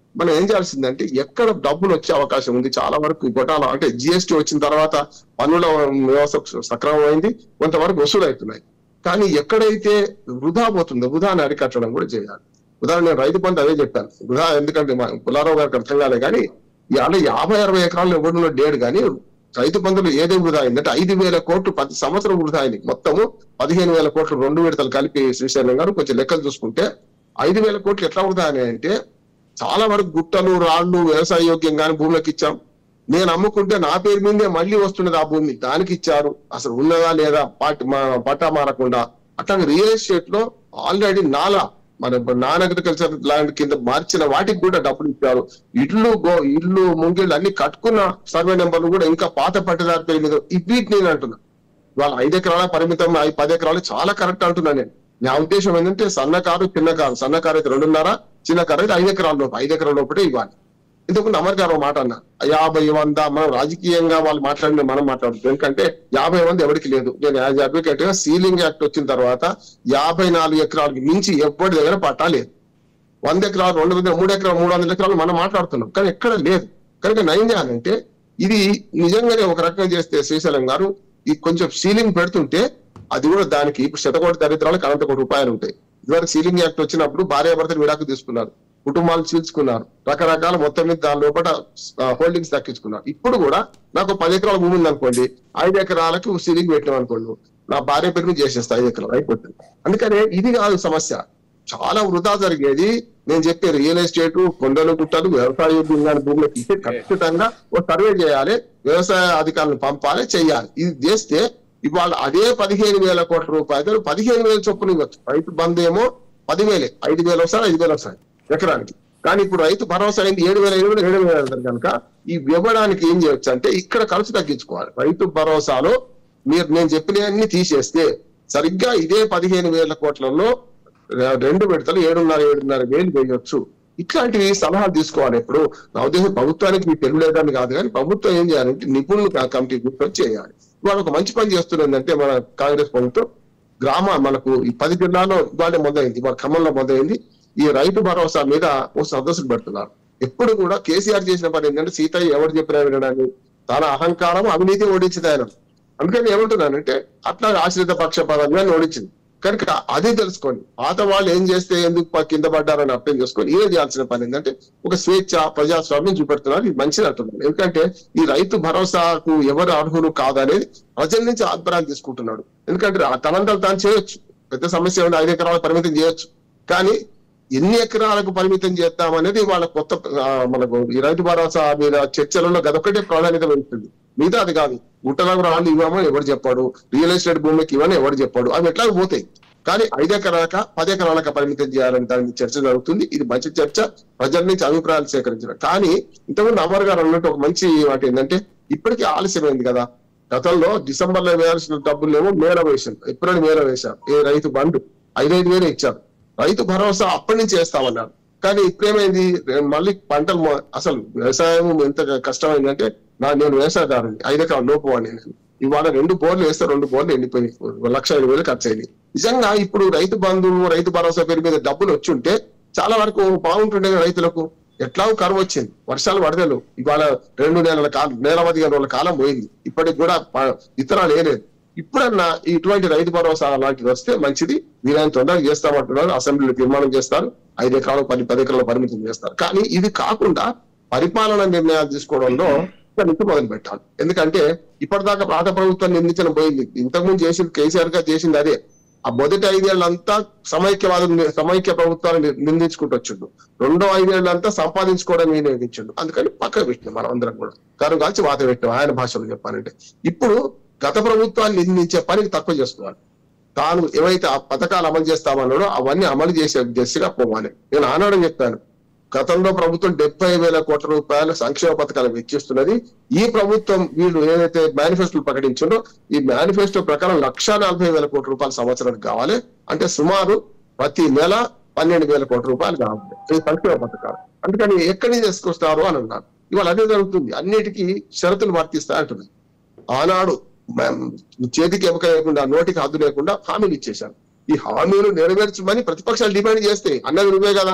మనం ఏం చేయాల్సిందంటే ఎక్కడ డబ్బులు వచ్చే అవకాశం ఉంది చాలా వరకు గొటాల అంటే జిఎస్టీ వచ్చిన తర్వాత పన్నుల వ్యవస్థ సక్రమమైంది కొంతవరకు వసూలు అవుతున్నాయి కానీ ఎక్కడైతే వృధా పోతుందో వృధాని అరికట్టడం కూడా చేయాలి ఉదాహరణ నేను రైతు బంధు అదే చెప్పాను వృధా ఎందుకంటే మా పుల్లారావు గారికి అర్థం కాలే కానీ ఇవాళ యాభై అరవై ఎకరాలు ఎవరిలో లేడు కానీ రైతు బంధులు ఏదే వృధా అయిందంటే ఐదు వేల కోట్లు ప్రతి సంవత్సరం వృధా అయింది మొత్తము పదిహేను వేల కోట్లు రెండు విడతలు కలిపి శ్రీశైలం గారు కొంచెం లెక్కలు చూసుకుంటే ఐదు వేల కోట్లు ఎట్లా వృధా అయినాయి అంటే చాలా వరకు గుట్టలు రాళ్ళు వ్యవసాయ యోగ్యంగానే భూములకు ఇచ్చాం నేను అమ్ముకుంటే నా పేరు మీదే మళ్ళీ వస్తున్నది ఆ భూమి దానికి ఇచ్చారు అసలు ఉన్నదా లేదా పాటి మా- పట్టా మారకుండా అట్లాగే రియల్ ఎస్టేట్ లో ఆల్రెడీ నాలా మన నాన్ అగ్రికల్చర్ ల్యాండ్ కింద మార్చిన వాటికి కూడా డబ్బులు ఇచ్చారు ఇల్లు గో- ఇల్లు ముంగిళ్ళు అన్ని కట్టుకున్న సర్వే నెంబర్లు కూడా ఇంకా పాత పట్టదారి పేరు మీద ఈ వీటి నేను అంటున్నా వాళ్ళ ఐదు ఎకరాల పరిమితం ఐ- పది ఎకరాలు చాలా కరెక్ట్ అంటున్నా నేను నా ఉద్దేశం ఏంటంటే సన్న కారు చిన్న కారు సన్న కారు అయితే రెండున్నర చిన్న కారు అయితే ఐదు ఎకరాల లోపు ఐదు ఎకరాల లోపటే ఇవ్వాలి ఇంతకుముందు అమర్ గారు ఒక మాట అన్న యాభై వంద మనం రాజకీయంగా వాళ్ళు మాట్లాడిన మనం మాట్లాడుతున్నాం ఎందుకంటే యాభై మంది ఎవరికి లేదు నేను యాజ్ అడ్వకేట్ గా సీలింగ్ యాక్ట్ వచ్చిన తర్వాత యాభై నాలుగు ఎకరాలకి మించి ఎవరి దగ్గర పట్టా లేదు వంద ఎకరాలు రెండు వందల మూడు ఎకరాలు మూడు వందల ఎకరాలు మనం మాట్లాడుతున్నాం కానీ ఎక్కడ లేదు కనుక నయం చేయాలంటే ఇది నిజంగానే ఒక రకంగా చేస్తే శ్రీశైలం గారు ఈ కొంచెం సీలింగ్ పెడుతుంటే అది కూడా దానికి ఇప్పుడు శతకోటి దరిద్రాలకు అనంత కోటి రూపాయలు ఉంటాయి ఇదివరకు సీలింగ్ యాక్ట్ వచ్చినప్పుడు భార్యాభర్తలు విడాకు తీసుకున్నారు కుటుంబాలు చీల్చుకున్నారు రకరకాల మొత్తం మీద దాని లోపల హోల్డింగ్స్ దక్కించుకున్నారు ఇప్పుడు కూడా నాకు పది ఎకరాల భూమి ఉంది అనుకోండి ఐదు ఎకరాలకు సీలింగ్ పెట్టినాం అనుకోండి నా భార్య పేరు మీద చేసేస్తా ఐదు ఎకరాలు అయిపోతుంది అందుకనే ఇది కాదు సమస్య చాలా వృధా జరిగేది నేను చెప్పే రియల్ ఎస్టేట్ కొండలు గుట్టలు వ్యవసాయ యోగ్యంగా భూములకు ఇస్తే ఖచ్చితంగా ఒక సర్వే చేయాలి వ్యవసాయ అధికారులను పంపాలి చేయాలి ఇది చేస్తే ఇవాళ అదే పదిహేను వేల కోట్ల రూపాయలు పదిహేను వేల చొప్పున ఇవ్వచ్చు రైతు బంధు ఏమో పదివేలే ఐదు వేలు వస్తాయి ఐదు వేలు వస్తాయి ఎకరానికి కానీ ఇప్పుడు రైతు భరోసా అయింది ఏడు వేల ఏడు వేల ఏడు వేల వెళ్తారు కనుక ఈ ఇవ్వడానికి ఏం చేయొచ్చు అంటే ఇక్కడ ఖర్చు తగ్గించుకోవాలి రైతు భరోసాలో మీరు నేను చెప్పినవన్నీ తీసేస్తే సరిగ్గా ఇదే పదిహేను వేల కోట్లలో రెండు విడతలు ఏడున్నర ఏడున్నర వేలు వేయొచ్చు ఇట్లాంటివి సలహాలు తీసుకోవాలి ఇప్పుడు నా ఉద్దేశం ప్రభుత్వానికి మీ తెలుగు లేదని కాదు కానీ ప్రభుత్వం ఏం చేయాలంటే నిపుణులు కా- కమిటీ కూర్చొని చేయాలి ఇవాళ ఒక మంచి పని చేస్తున్నదంటే మన కాంగ్రెస్ ప్రభుత్వం గ్రామ మనకు ఈ పది జిల్లాలో ఇవాళ మొదలైంది ఇవాళ ఖమ్మంలో మొదలైంది ఈ రైతు భరోసా మీద ఓ సదస్సులు పెడుతున్నారు ఎప్పుడు కూడా కేసీఆర్ చేసిన పని ఏంటంటే సీతయ్య ఎవరు చెప్పినా వినడాన్ని తన అహంకారం అవినీతి ఓడించింది ఆయన అందుకని ఏమంటున్నానంటే అట్లా ఆశ్రిత పక్షపాతంగా ఓడించింది కనుక అది తెలుసుకొని పాత వాళ్ళు ఏం చేస్తే ఎందుకు ప- కింద పడ్డారని అర్థం చేసుకొని ఏం చేయాల్సిన పని ఏంటంటే ఒక స్వేచ్ఛ ప్రజాస్వామ్యం చూపెడుతున్నారు ఇది మంచిది అంటున్నారు ఎందుకంటే ఈ రైతు భరోసాకు ఎవరు అర్హులు కాదనేది ప్రజల నుంచి అభిప్రాయం తీసుకుంటున్నాడు ఎందుకంటే ఆ తనంతలు తాను చేయొచ్చు పెద్ద సమస్య ఉంది ఐదు ఎకరాలకు పరిమితం చేయొచ్చు కానీ ఎన్ని ఎకరాలకు పరిమితం చేద్దామనేది వాళ్ళ కొత్త ఆ, మనకు ఈ రైతు భరోసా మీద చర్చలలో గదొక్కటే ప్రాధాన్యత పెరుగుతుంది మిగతా అది కాదు గుట్టలకు రాళ్ళు ఇవ్వమని ఎవరు చెప్పాడు రియల్ ఎస్టేట్ భూమికి ఇవ్వని ఎవరు చెప్పాడు అవి ఎట్లా పోతాయి కానీ ఐదు ఎకరాలక పది ఎకరాలకు పరిమితం చేయాలని దాని మీద చర్చ జరుగుతుంది ఇది మంచి చర్చ ప్రజల నుంచి అభిప్రాయాలు సేకరించడం కానీ ఇంతకుముందు అమర్ గారు అన్నట్టు ఒక మంచి మాట ఏంటంటే ఇప్పటికీ ఆలస్యమైంది కదా గతంలో డిసెంబర్ లో వేయాల్సిన డబ్బులేమో మేర వేసారు ఏప్రిల్ మేర వేశారు ఏ రైతు బంధు ఐదైదు వేలు ఇచ్చారు రైతు భరోసా అప్పటి నుంచి వేస్తామన్నారు కానీ ఇప్పుడేమైంది మళ్ళీ పంటలు మొ- అసలు వ్యవసాయం ఎంత కష్టమైందంటే నా నేను వ్యవసాయదారుని ఐదు ఎకరాల లోపు వాడిని నేను ఇవాళ రెండు బోర్లు వేస్తే రెండు బోర్లు ఎండిపోయినాయి ఒక లక్ష ఐదు వేలు ఖర్చు అయింది నిజంగా ఇప్పుడు రైతు బంధువు రైతు భరోసా పేరు మీద డబ్బులు వచ్చి ఉంటే చాలా వరకు బాగుంటుండే కదా రైతులకు ఎట్లాగో కరువు వచ్చింది వర్షాలు వరదలు ఇవాళ రెండు నెలల కాలం నెల పదిహేను రోజుల కాలం పోయింది ఇప్పటికి కూడా ప- విత్తనాలు వేయలేదు ఇప్పుడన్నా ఇటువంటి రైతు భరోసా లాంటిది వస్తే మంచిది వీలైన తొందరగా చేస్తామంటున్నారు అసెంబ్లీలో తీర్మానం చేస్తారు ఐదు ఎకరాలు పది పది ఎకరాల పరిమితం చేస్తారు కానీ ఇది కాకుండా పరిపాలన నిర్ణయాలు తీసుకోవడంలో ఇక్కడ నుంచి మొదలు పెట్టాలి ఎందుకంటే ఇప్పటిదాకా పాత ప్రభుత్వం నిందించడం పోయింది ఇంతకుముందు చేసింది కేసీఆర్ గారు చేసింది అదే ఆ మొదటి ఐదేళ్లంతా సమైక్యవాదం సమైక్య ప్రభుత్వాన్ని ని- నిందించుకుంటూ వచ్చిండు రెండో ఐదేళ్లంతా సంపాదించుకోవడం వినియోగించిండు అందుకని పక్కన పెట్టినాం మనం అందరం కూడా కరువు కాల్చి వాత పెట్టాం ఆయన భాషలో చెప్పాలంటే ఇప్పుడు గత ప్రభుత్వాన్ని నిందించే పనికి తక్కువ చేసుకోవాలి తాను ఏవైతే ఆ పథకాలు అమలు చేస్తామన్నాడో అవన్నీ అమలు చేసే దిశగా పోవాలి నేను ఆనాడు చెప్పాను గతంలో ప్రభుత్వం డెబ్బై వేల కోట్ల రూపాయల సంక్షేమ పథకాలు వెచ్చిస్తున్నది ఈ ప్రభుత్వం వీళ్ళు ఏదైతే మేనిఫెస్టోలు ప్రకటించిందో ఈ మేనిఫెస్టో ప్రకారం లక్షా నలభై వేల కోట్ల రూపాయలు సంవత్సరానికి కావాలి అంటే సుమారు ప్రతి నెల పన్నెండు వేల కోట్ల రూపాయలు కావాలి ఈ సంక్షేమ పథకాలు అందుకని ఎక్కడి నుంచి తీసుకొస్తారు అని అన్నారు ఇవాళ అదే జరుగుతుంది అన్నిటికీ షరతులు వర్తిస్తాయి అంటున్నాయి ఆనాడు మ- చేతికి ఎమక లేకుండా నోటికి హద్దు లేకుండా హామీలు ఇచ్చేశారు ఈ హామీలు నెరవేర్చమని ప్రతిపక్షాలు డిమాండ్ చేస్తే అన్నది నువ్వే కదా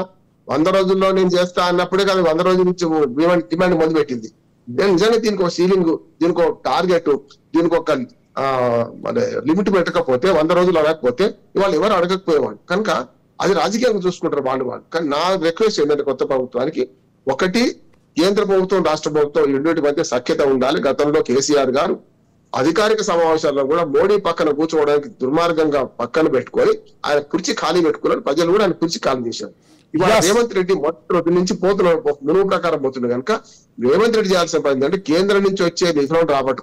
వంద రోజుల్లో నేను చేస్తా అన్నప్పుడే కాదు వంద రోజుల నుంచి డిమాండ్ డిమాండ్ మొదలు పెట్టింది నేను నిజంగా దీనికి ఒక సీలింగ్ దీనికి ఒక టార్గెట్ దీనికి ఒక ఆ, మన లిమిట్ పెట్టకపోతే వంద రోజులు అడగకపోతే ఇవాళ ఎవరు అడగకపోయేవాళ్ళు కనుక అది రాజకీయంగా చూసుకుంటారు వాళ్ళు వాళ్ళు కానీ నా రిక్వెస్ట్ ఏంటంటే కొత్త ప్రభుత్వానికి ఒకటి కేంద్ర ప్రభుత్వం రాష్ట్ర ప్రభుత్వం ఈ రెండింటి మధ్య సఖ్యత ఉండాలి గతంలో కేసీఆర్ గారు అధికారిక సమావేశాల్లో కూడా మోడీ పక్కన కూర్చోవడానికి దుర్మార్గంగా పక్కన పెట్టుకొని ఆయన కుర్చీ ఖాళీ పెట్టుకున్నారు ప్రజలు కూడా ఆయన కుర్చీ ఖాళీ చేశారు ఇవాళ Yes. రేవంత్ రెడ్డి మొదటి రోజు నుంచి పోతున్న నిలువ ప్రకారం పోతుంది కనుక రేవంత్ రెడ్డి చేయాల్సిన పని ఏంటంటే కేంద్రం నుంచి వచ్చే నిధులను రాబట్టు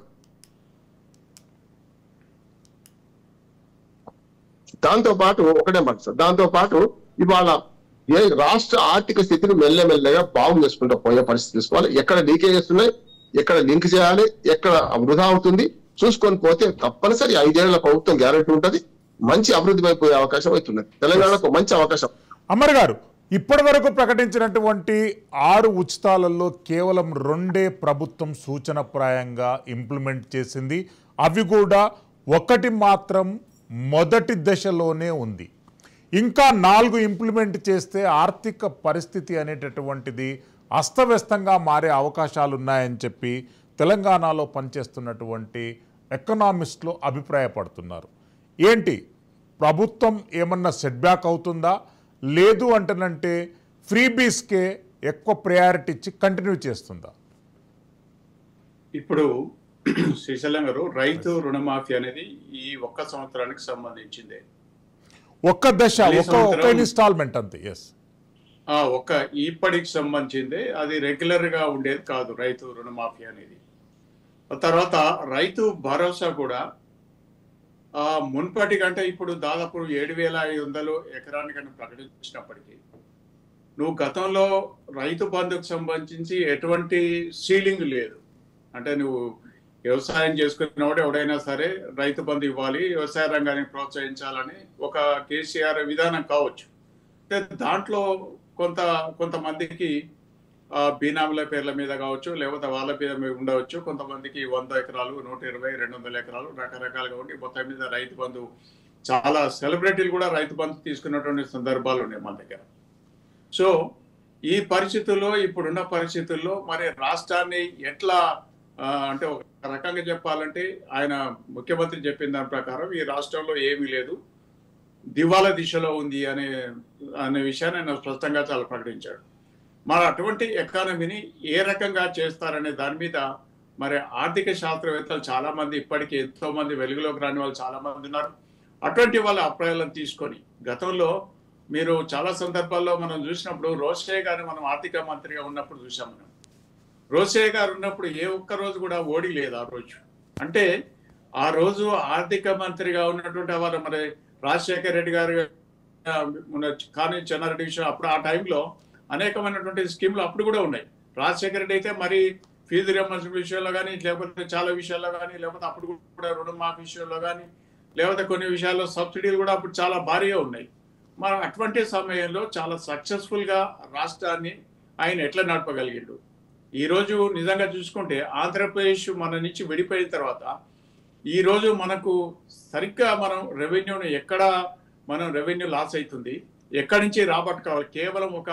దాంతో పాటు ఒకటే మాట సార్ దాంతో పాటు ఇవాళ ఏ రాష్ట్ర ఆర్థిక స్థితిని మెల్లమెల్లగా బాగు చేసుకుంటూ పోయే పరిస్థితి తీసుకోవాలి ఎక్కడ లీకేజెస్ ఉన్నాయి ఎక్కడ లింక్ చేయాలి ఎక్కడ వృధా అవుతుంది చూసుకొని పోతే తప్పనిసరి ఐదేళ్ల ప్రభుత్వం గ్యారెంటీ ఉంటది మంచి అభివృద్ధి అయిపోయే అవకాశం అవుతున్నది తెలంగాణకు మంచి అవకాశం అమర్ గారు ఇప్పటి వరకు ప్రకటించినటువంటి ఆరు ఉచితాలలో కేవలం రెండే ప్రభుత్వం సూచనప్రాయంగా ఇంప్లిమెంట్ చేసింది అవి కూడా ఒకటి మాత్రం మొదటి దశలోనే ఉంది ఇంకా నాలుగు ఇంప్లిమెంట్ చేస్తే ఆర్థిక పరిస్థితి అనేటటువంటిది అస్తవ్యస్తంగా మారే అవకాశాలు ఉన్నాయని చెప్పి తెలంగాణలో పనిచేస్తున్నటువంటి ఎకనామిస్టులు అభిప్రాయపడుతున్నారు ఏంటి ప్రభుత్వం ఏమన్నా సెట్బ్యాక్ అవుతుందా లేదు అంటేనంటే ఫ్రీబీస్కే ఎక్కువ ప్రయారిటీ ఇచ్చి కంటిన్యూ చేస్తుందా ఇప్పుడు శ్రీశైలం గారు రైతు రుణమాఫీ అనేది ఈ ఒక్క సంవత్సరానికి సంబంధించిందే ఒక్క దశ ఈ ఒక ఒక సంవత్సరం- ఇన్స్టాల్మెంట్ అంతే ఎస్ ఆ ఒక్క ఇప్పటికి సంబంధించిందే అది రెగ్యులర్ గా ఉండేది కాదు రైతు రుణమాఫీ అనేది ఆ తర్వాత రైతు భరోసా కూడా ఆ మున్పటి కంటే ఇప్పుడు దాదాపు ఏడు వేల ఐదు వందలు ఎకరానికని ప్రకటించినప్పటికీ నువ్వు గతంలో రైతు బంధుకు సంబంధించి ఎటువంటి సీలింగ్ లేదు అంటే నువ్వు వ్యవసాయం చేసుకున్నవాడు ఎవడైనా సరే రైతు బంధు ఇవ్వాలి వ్యవసాయ రంగాన్ని ప్రోత్సహించాలని ఒక కేసీఆర్ విధానం కావచ్చు అంటే దాంట్లో కొంత కొంతమందికి ఆ, బీనాముల పేర్ల మీద కావచ్చు లేకపోతే వాళ్ళ పేరు మీద ఉండవచ్చు కొంతమందికి వంద ఎకరాలు నూట ఇరవై రెండు వందల ఎకరాలు రకరకాలుగా ఉండి మొత్తం మీద రైతు బంధు చాలా సెలబ్రిటీలు కూడా రైతు బంధు తీసుకున్నటువంటి సందర్భాలు ఉన్నాయి మన దగ్గర సో ఈ పరిస్థితుల్లో ఇప్పుడున్న పరిస్థితుల్లో మరి రాష్ట్రాన్ని ఎట్లా ఆ, అంటే ఒక రకంగా చెప్పాలంటే ఆయన ముఖ్యమంత్రి చెప్పిన దాని ప్రకారం ఈ రాష్ట్రంలో ఏమీ లేదు దివాలా దిశలో ఉంది అనే అనే విషయాన్ని ఆయన స్పష్టంగా చాలా ప్రకటించాడు మరి అటువంటి ఎకానమీని ఏ రకంగా చేస్తారనే దాని మీద మరి ఆర్థిక శాస్త్రవేత్తలు చాలా మంది ఇప్పటికీ ఎంతో మంది వెలుగులోకి రాని వాళ్ళు చాలా మంది ఉన్నారు అటువంటి వాళ్ళ అభిప్రాయాలను తీసుకొని గతంలో మీరు చాలా సందర్భాల్లో మనం చూసినప్పుడు రోషయ్య గారిని మనం ఆర్థిక మంత్రిగా ఉన్నప్పుడు చూసాం మనం రోషయ్య గారు ఉన్నప్పుడు ఏ ఒక్క రోజు కూడా ఓడి లేదు ఆ రోజు అంటే ఆ రోజు ఆర్థిక మంత్రిగా ఉన్నటువంటి వారు మరి రాజశేఖర రెడ్డి గారు ఆ, ఉన్న కానీ చెన్నారెడ్డి విషయం అప్పుడు ఆ టైంలో అనేకమైనటువంటి స్కీమ్లు అప్పుడు కూడా ఉన్నాయి రాజశేఖర రెడ్డి అయితే మరి ఫీజు రియంబర్స్మెంట్ విషయంలో కానీ లేకపోతే చాలా విషయాల్లో కానీ లేకపోతే అప్పుడు కూడా రుణమాఫీ విషయంలో కానీ లేకపోతే కొన్ని విషయాల్లో సబ్సిడీలు కూడా అప్పుడు చాలా భారీగా ఉన్నాయి మరి అటువంటి సమయంలో చాలా సక్సెస్ఫుల్ గా రాష్ట్రాన్ని ఆయన ఎట్లా నడపగలిగిండు ఈ రోజు నిజంగా చూసుకుంటే ఆంధ్రప్రదేశ్ మన నుంచి విడిపోయిన తర్వాత ఈ రోజు మనకు సరిగ్గా మనం రెవెన్యూను ఎక్కడ మనం రెవెన్యూ లాస్ అవుతుంది ఎక్కడి నుంచి రాబట్టుకోవాలి కేవలం ఒక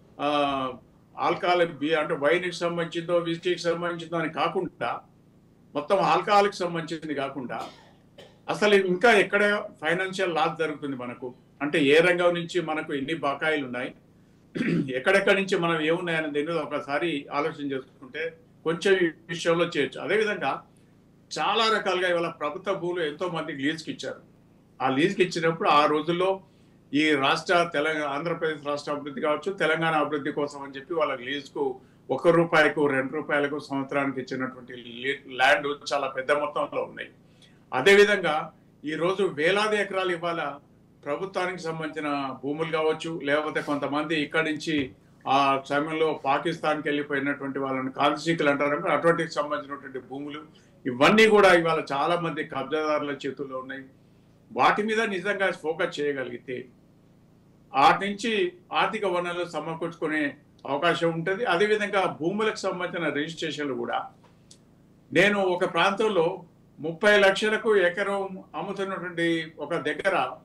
ఆల్కహాలిక్ బి అంటే వైన్కి సంబంధించిందో విస్కీకి సంబంధించిందో అని కాకుండా మొత్తం ఆల్కహాలిక్ సంబంధించింది కాకుండా అసలు ఇంకా ఎక్కడ ఫైనాన్షియల్ లాస్ జరుగుతుంది మనకు అంటే ఏ రంగం నుంచి మనకు ఎన్ని బకాయిలు ఉన్నాయి ఎక్కడెక్కడి నుంచి మనం ఏమున్నాయని దీని ఒకసారి ఆలోచన చేసుకుంటే కొంచెం ఈ విషయంలో చేయొచ్చు అదేవిధంగా చాలా రకాలుగా ఇవాళ ప్రభుత్వ భూములు ఎంతో మందికి లీజ్కి ఇచ్చారు ఆ లీజ్కి ఇచ్చినప్పుడు ఆ రోజుల్లో ఈ రాష్ట్ర తెలంగాణ ఆంధ్రప్రదేశ్ రాష్ట్ర అభివృద్ధి కావచ్చు తెలంగాణ అభివృద్ధి కోసం అని చెప్పి వాళ్ళకి లీజ్కు ఒక రూపాయకు రెండు రూపాయలకు సంవత్సరానికి ఇచ్చినటువంటి లీ- ల్యాండ్ చాలా పెద్ద మొత్తంలో ఉన్నాయి అదేవిధంగా ఈ రోజు వేలాది ఎకరాలు ఇవాళ ప్రభుత్వానికి సంబంధించిన భూములు కావచ్చు లేకపోతే కొంతమంది ఇక్కడి నుంచి ఆ సమయంలో పాకిస్తాన్కి వెళ్ళిపోయినటువంటి వాళ్ళని కాల్సీకులు అంటారు కదా, అటువంటికి సంబంధించినటువంటి భూములు ఇవన్నీ కూడా ఇవాళ చాలా మంది కబ్జాదారుల చేతుల్లో ఉన్నాయి వాటి మీద నిజంగా ఫోకస్ చేయగలిగితే వాటి నుంచి ఆర్థిక వనరులు సమకూర్చుకునే అవకాశం ఉంటుంది అదేవిధంగా భూములకు సంబంధించిన రిజిస్ట్రేషన్లు కూడా నేను ఒక ప్రాంతంలో ముప్పై లక్షలకు ఎకరం అమ్ముతున్నటువంటి ఒక దగ్గర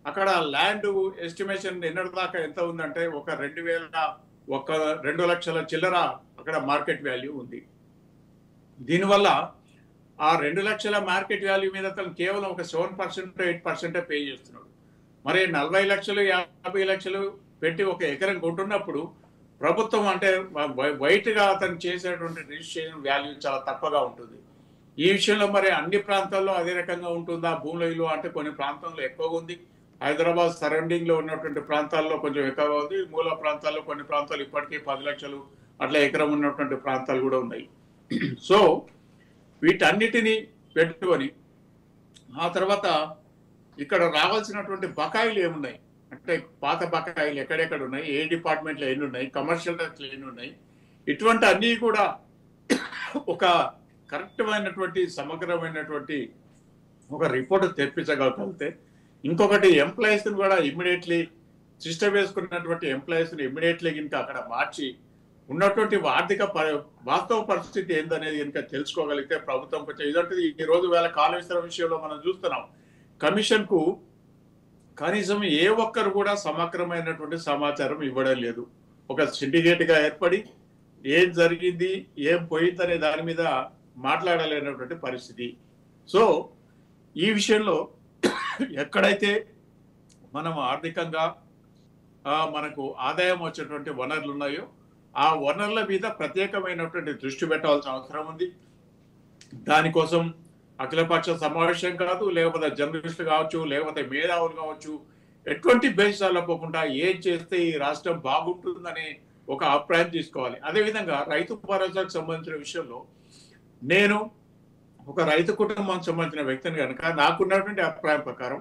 అక్కడ ల్యాండ్ ఎస్టిమేషన్ ఎన్నటి దాకా ఎంత ఉందంటే ఒక రెండు వేల ఒక రెండు లక్షల చిల్లర అక్కడ మార్కెట్ వాల్యూ ఉంది దీనివల్ల ఆ రెండు లక్షల మార్కెట్ వాల్యూ మీద అతను కేవలం ఒక సెవెన్ పర్సెంట్ ఎయిట్ పర్సెంటే పే చేస్తున్నాడు మరి నలభై లక్షలు యాభై లక్షలు పెట్టి ఒక ఎకరం కొంటున్నప్పుడు ప్రభుత్వం అంటే వై- వైట్గా అతను చేసేటువంటి రిజిస్ట్రేషన్ వాల్యూ చాలా తక్కువగా ఉంటుంది ఈ విషయంలో మరి అన్ని ప్రాంతాల్లో అదే రకంగా ఉంటుందా భూముల విలువ అంటే కొన్ని ప్రాంతాల్లో ఎక్కువగా ఉంది హైదరాబాద్ సరౌండింగ్ లో ఉన్నటువంటి ప్రాంతాల్లో కొంచెం ఎక్కువగా ఉంది మూల ప్రాంతాల్లో కొన్ని ప్రాంతాలు ఇప్పటికీ పది లక్షలు అట్లా ఎకరం ఉన్నటువంటి ప్రాంతాలు కూడా ఉన్నాయి సో వీటన్నిటిని పెట్టుకొని ఆ తర్వాత ఇక్కడ రావాల్సినటువంటి బకాయిలు ఏమున్నాయి అంటే పాత బకాయిలు ఎక్కడెక్కడ ఉన్నాయి ఏ డిపార్ట్మెంట్లో ఎన్ని ఉన్నాయి కమర్షియల్ ట్యాక్స్లు ఎన్ని ఉన్నాయి ఇటువంటి అన్నీ కూడా ఒక కరెక్ట్ అయినటువంటి సమగ్రమైనటువంటి ఒక రిపోర్ట్ తెప్పించగలిగితే ఇంకొకటి ఎంప్లాయీస్ కూడా ఇమ్మీడియట్లీ సిస్టమ్ వేసుకున్నటువంటి ఎంప్లాయీస్ ఇమ్మీడియట్లీ ఇంకా అక్కడ మార్చి ఉన్నటువంటి ఆర్థిక ప- వాస్తవ పరిస్థితి ఏందనేది కనుక తెలుసుకోగలిగితే ప్రభుత్వం కొంచెం ఇదంటే ఈ రోజు వేళ కాళేశ్వరం విషయంలో మనం చూస్తున్నాం కమిషన్ కు కనీసం ఏ ఒక్కరు కూడా సమగ్రమైనటువంటి సమాచారం ఇవ్వడం లేదు ఒక సిండికేట్ గా ఏర్పడి ఏం జరిగింది ఏం పోయిందనే దాని మీద మాట్లాడలేనటువంటి పరిస్థితి సో ఈ విషయంలో ఎక్కడైతే మనం ఆర్థికంగా ఆ, మనకు ఆదాయం వచ్చేటువంటి వనరులు ఉన్నాయో ఆ వనరుల మీద ప్రత్యేకమైనటువంటి దృష్టి పెట్టాల్సిన అవసరం ఉంది దానికోసం అఖిలపక్ష సమావేశం కాదు లేకపోతే జర్నలిస్టులు కావచ్చు లేకపోతే మేధావులు కావచ్చు ఎటువంటి బేసాల పోకుండా ఏం చేస్తే ఈ రాష్ట్రం బాగుంటుందనే ఒక అభిప్రాయం తీసుకోవాలి అదేవిధంగా రైతు భరోసాకు సంబంధించిన విషయంలో నేను ఒక రైతు కుటుంబానికి సంబంధించిన వ్యక్తిని కనుక నాకున్నటువంటి అభిప్రాయం ప్రకారం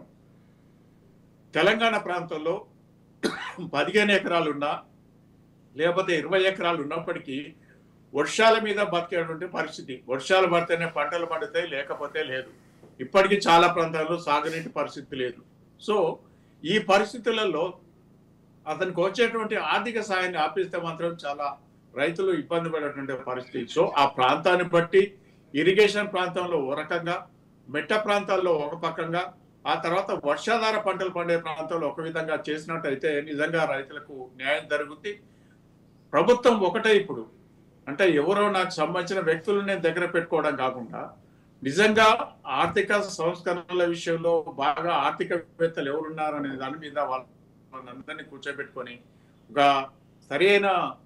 తెలంగాణ ప్రాంతంలో పదిహేను ఎకరాలున్నా లేకపోతే ఇరవై ఎకరాలు ఉన్నప్పటికీ వర్షాల మీద బతికేటువంటి పరిస్థితి వర్షాలు పడితేనే పంటలు పండుతాయి లేకపోతే లేదు ఇప్పటికీ చాలా ప్రాంతాల్లో సాగునీటి పరిస్థితి లేదు సో ఈ పరిస్థితులలో అతనికి వచ్చేటువంటి ఆర్థిక సాయాన్ని ఆపిస్తే మాత్రం చాలా రైతులు ఇబ్బంది పడేటువంటి పరిస్థితి సో ఆ ప్రాంతాన్ని బట్టి ఇరిగేషన్ ప్రాంతంలో ఒక రకంగా మెట్ట ప్రాంతాల్లో ఒక పక్కంగా ఆ తర్వాత వర్షాధార పంటలు పండే ప్రాంతంలో ఒక విధంగా చేసినట్టయితే నిజంగా రైతులకు న్యాయం జరుగుద్ది ప్రభుత్వం ఒకటే ఇప్పుడు అంటే ఎవరో నాకు సంబంధించిన వ్యక్తులు నేను దగ్గర పెట్టుకోవడం కాకుండా నిజంగా ఆర్థిక సంస్కరణల విషయంలో బాగా ఆర్థికవేత్తలు ఎవరున్నారనే దాని మీద వాళ్ళందరినీ కూర్చోబెట్టుకొని ఒక సరైన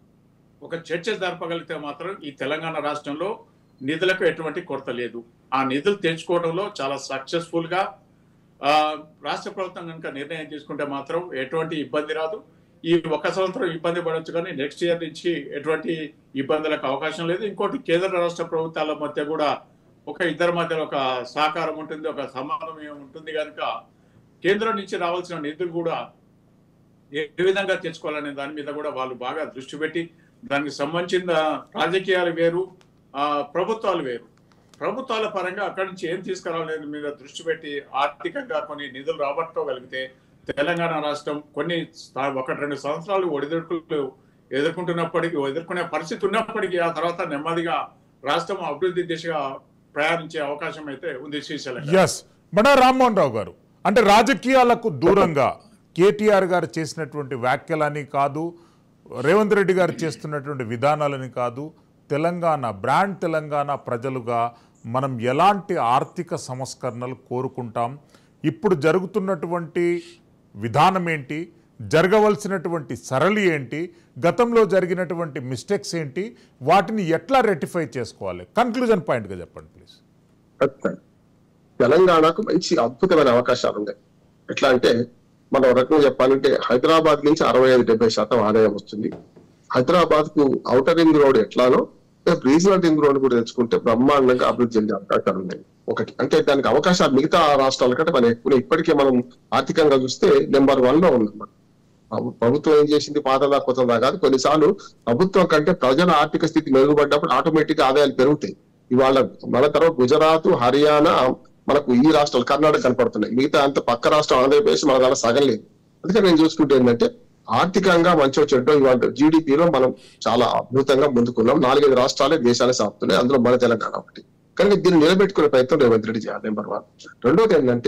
ఒక చర్చ జరపగలిగితే మాత్రం ఈ తెలంగాణ రాష్ట్రంలో నిధులకు ఎటువంటి కొరత లేదు ఆ నిధులు తెచ్చుకోవడంలో చాలా సక్సెస్ఫుల్ గా ఆ, రాష్ట్ర ప్రభుత్వం కనుక నిర్ణయం తీసుకుంటే మాత్రం ఎటువంటి ఇబ్బంది రాదు ఈ ఒక సంవత్సరం ఇబ్బంది పడవచ్చు కానీ నెక్స్ట్ ఇయర్ నుంచి ఎటువంటి ఇబ్బందులకు అవకాశం లేదు ఇంకోటి కేంద్ర రాష్ట్ర ప్రభుత్వాల మధ్య కూడా ఒక ఇద్దరి మధ్య ఒక సహకారం ఉంటుంది ఒక సమానమయం ఉంటుంది కనుక కేంద్రం నుంచి రావాల్సిన నిధులు కూడా ఏ విధంగా తెచ్చుకోవాలనే దాని మీద కూడా వాళ్ళు బాగా దృష్టి పెట్టి దానికి సంబంధించిన రాజకీయాలు వేరు ఆ, ప్రభుత్వాలు వేరు ప్రభుత్వాల పరంగా అక్కడి నుంచి ఏం తీసుకురావాలనే మీద దృష్టి పెట్టి ఆర్థికంగా కొన్ని నిధులు రాబట్టుకోగలిగితే తెలంగాణ రాష్ట్రం కొన్ని స్థా- ఒకటి రెండు సంవత్సరాలు ఒడిదుడుకులు ఎదుర్కొంటున్నప్పటికీ ఎదుర్కొనే పరిస్థితి ఉన్నప్పటికీ ఆ తర్వాత నెమ్మదిగా రాష్ట్రం అభివృద్ధి దిశగా ప్రయాణించే అవకాశం అయితే ఉంది శ్రీశైలం గారు. ఎస్ బడా రామ్మోహన్ రావు గారు అంటే రాజకీయాలకు దూరంగా కేటీఆర్ గారు చేసినటువంటి వ్యాఖ్యలని కాదు రేవంత్ రెడ్డి గారు చేస్తున్నటువంటి విధానాలని కాదు తెలంగాణ బ్రాండ్ తెలంగాణ ప్రజలుగా మనం ఎలాంటి ఆర్థిక సంస్కరణలు కోరుకుంటాం ఇప్పుడు జరుగుతున్నటువంటి విధానం ఏంటి జరగవలసినటువంటి సరళి ఏంటి గతంలో జరిగినటువంటి మిస్టేక్స్ ఏంటి వాటిని ఎట్లా రెక్టిఫై చేసుకోవాలి కన్క్లూజన్ పాయింట్గా చెప్పండి ప్లీజ్ ఖచ్చితంగా. తెలంగాణకు మంచి అద్భుతమైన అవకాశాలు ఉన్నాయి ఎట్లా అంటే మనం ఒక రకంగా చెప్పాలంటే హైదరాబాద్ నుంచి అరవై ఐదు డెబ్బై శాతం ఆదాయం వస్తుంది హైదరాబాద్ కు ఔటర్ రింగ్ రోడ్ ఎట్లానో రీజనల్ రింగ్ రోడ్ కూడా తెచ్చుకుంటే బ్రహ్మాండంగా అభివృద్ధి చెందే అవకాశాలు ఉన్నాయి ఒకటి అంటే దానికి అవకాశాలు మిగతా రాష్ట్రాల కంటే మనం ఎక్కువ ఇప్పటికే మనం ఆర్థికంగా చూస్తే నెంబర్ వన్ లో ఉన్నాం మనం. ప్రభు- ప్రభుత్వం ఏం చేసింది పాతదా కొత్తదా కాదు కొన్నిసార్లు ప్రభుత్వం కంటే ప్రజల ఆర్థిక స్థితి మెరుగుపడ్డప్పుడు ఆటోమేటిక్ గా ఆదాయాలు పెరుగుతాయి ఇవాళ మన తర్వాత గుజరాత్ హర్యానా మనకు ఈ రాష్ట్రాలు కర్ణాటక కనపడుతున్నాయి మిగతా అంత పక్క రాష్ట్రం ఆంధ్రప్రదేశ్ మన దాని సగం లేదు అందుకని నేను చూసుకుంటే ఏంటంటే ఆర్థికంగా మంచో చెడ్డో ఇవాళ జీడిపిలో మనం చాలా అద్భుతంగా ముందుకున్నాం నాలుగైదు రాష్ట్రాలే దేశాన్ని సాగుతున్నాయి అందులో మన తెలంగాణ ఒకటి కానీ దీన్ని నిలబెట్టుకునే ప్రయత్నం రేవంత్ రెడ్డి చేయాలి నెంబర్ వన్ రెండోది ఏంటంటే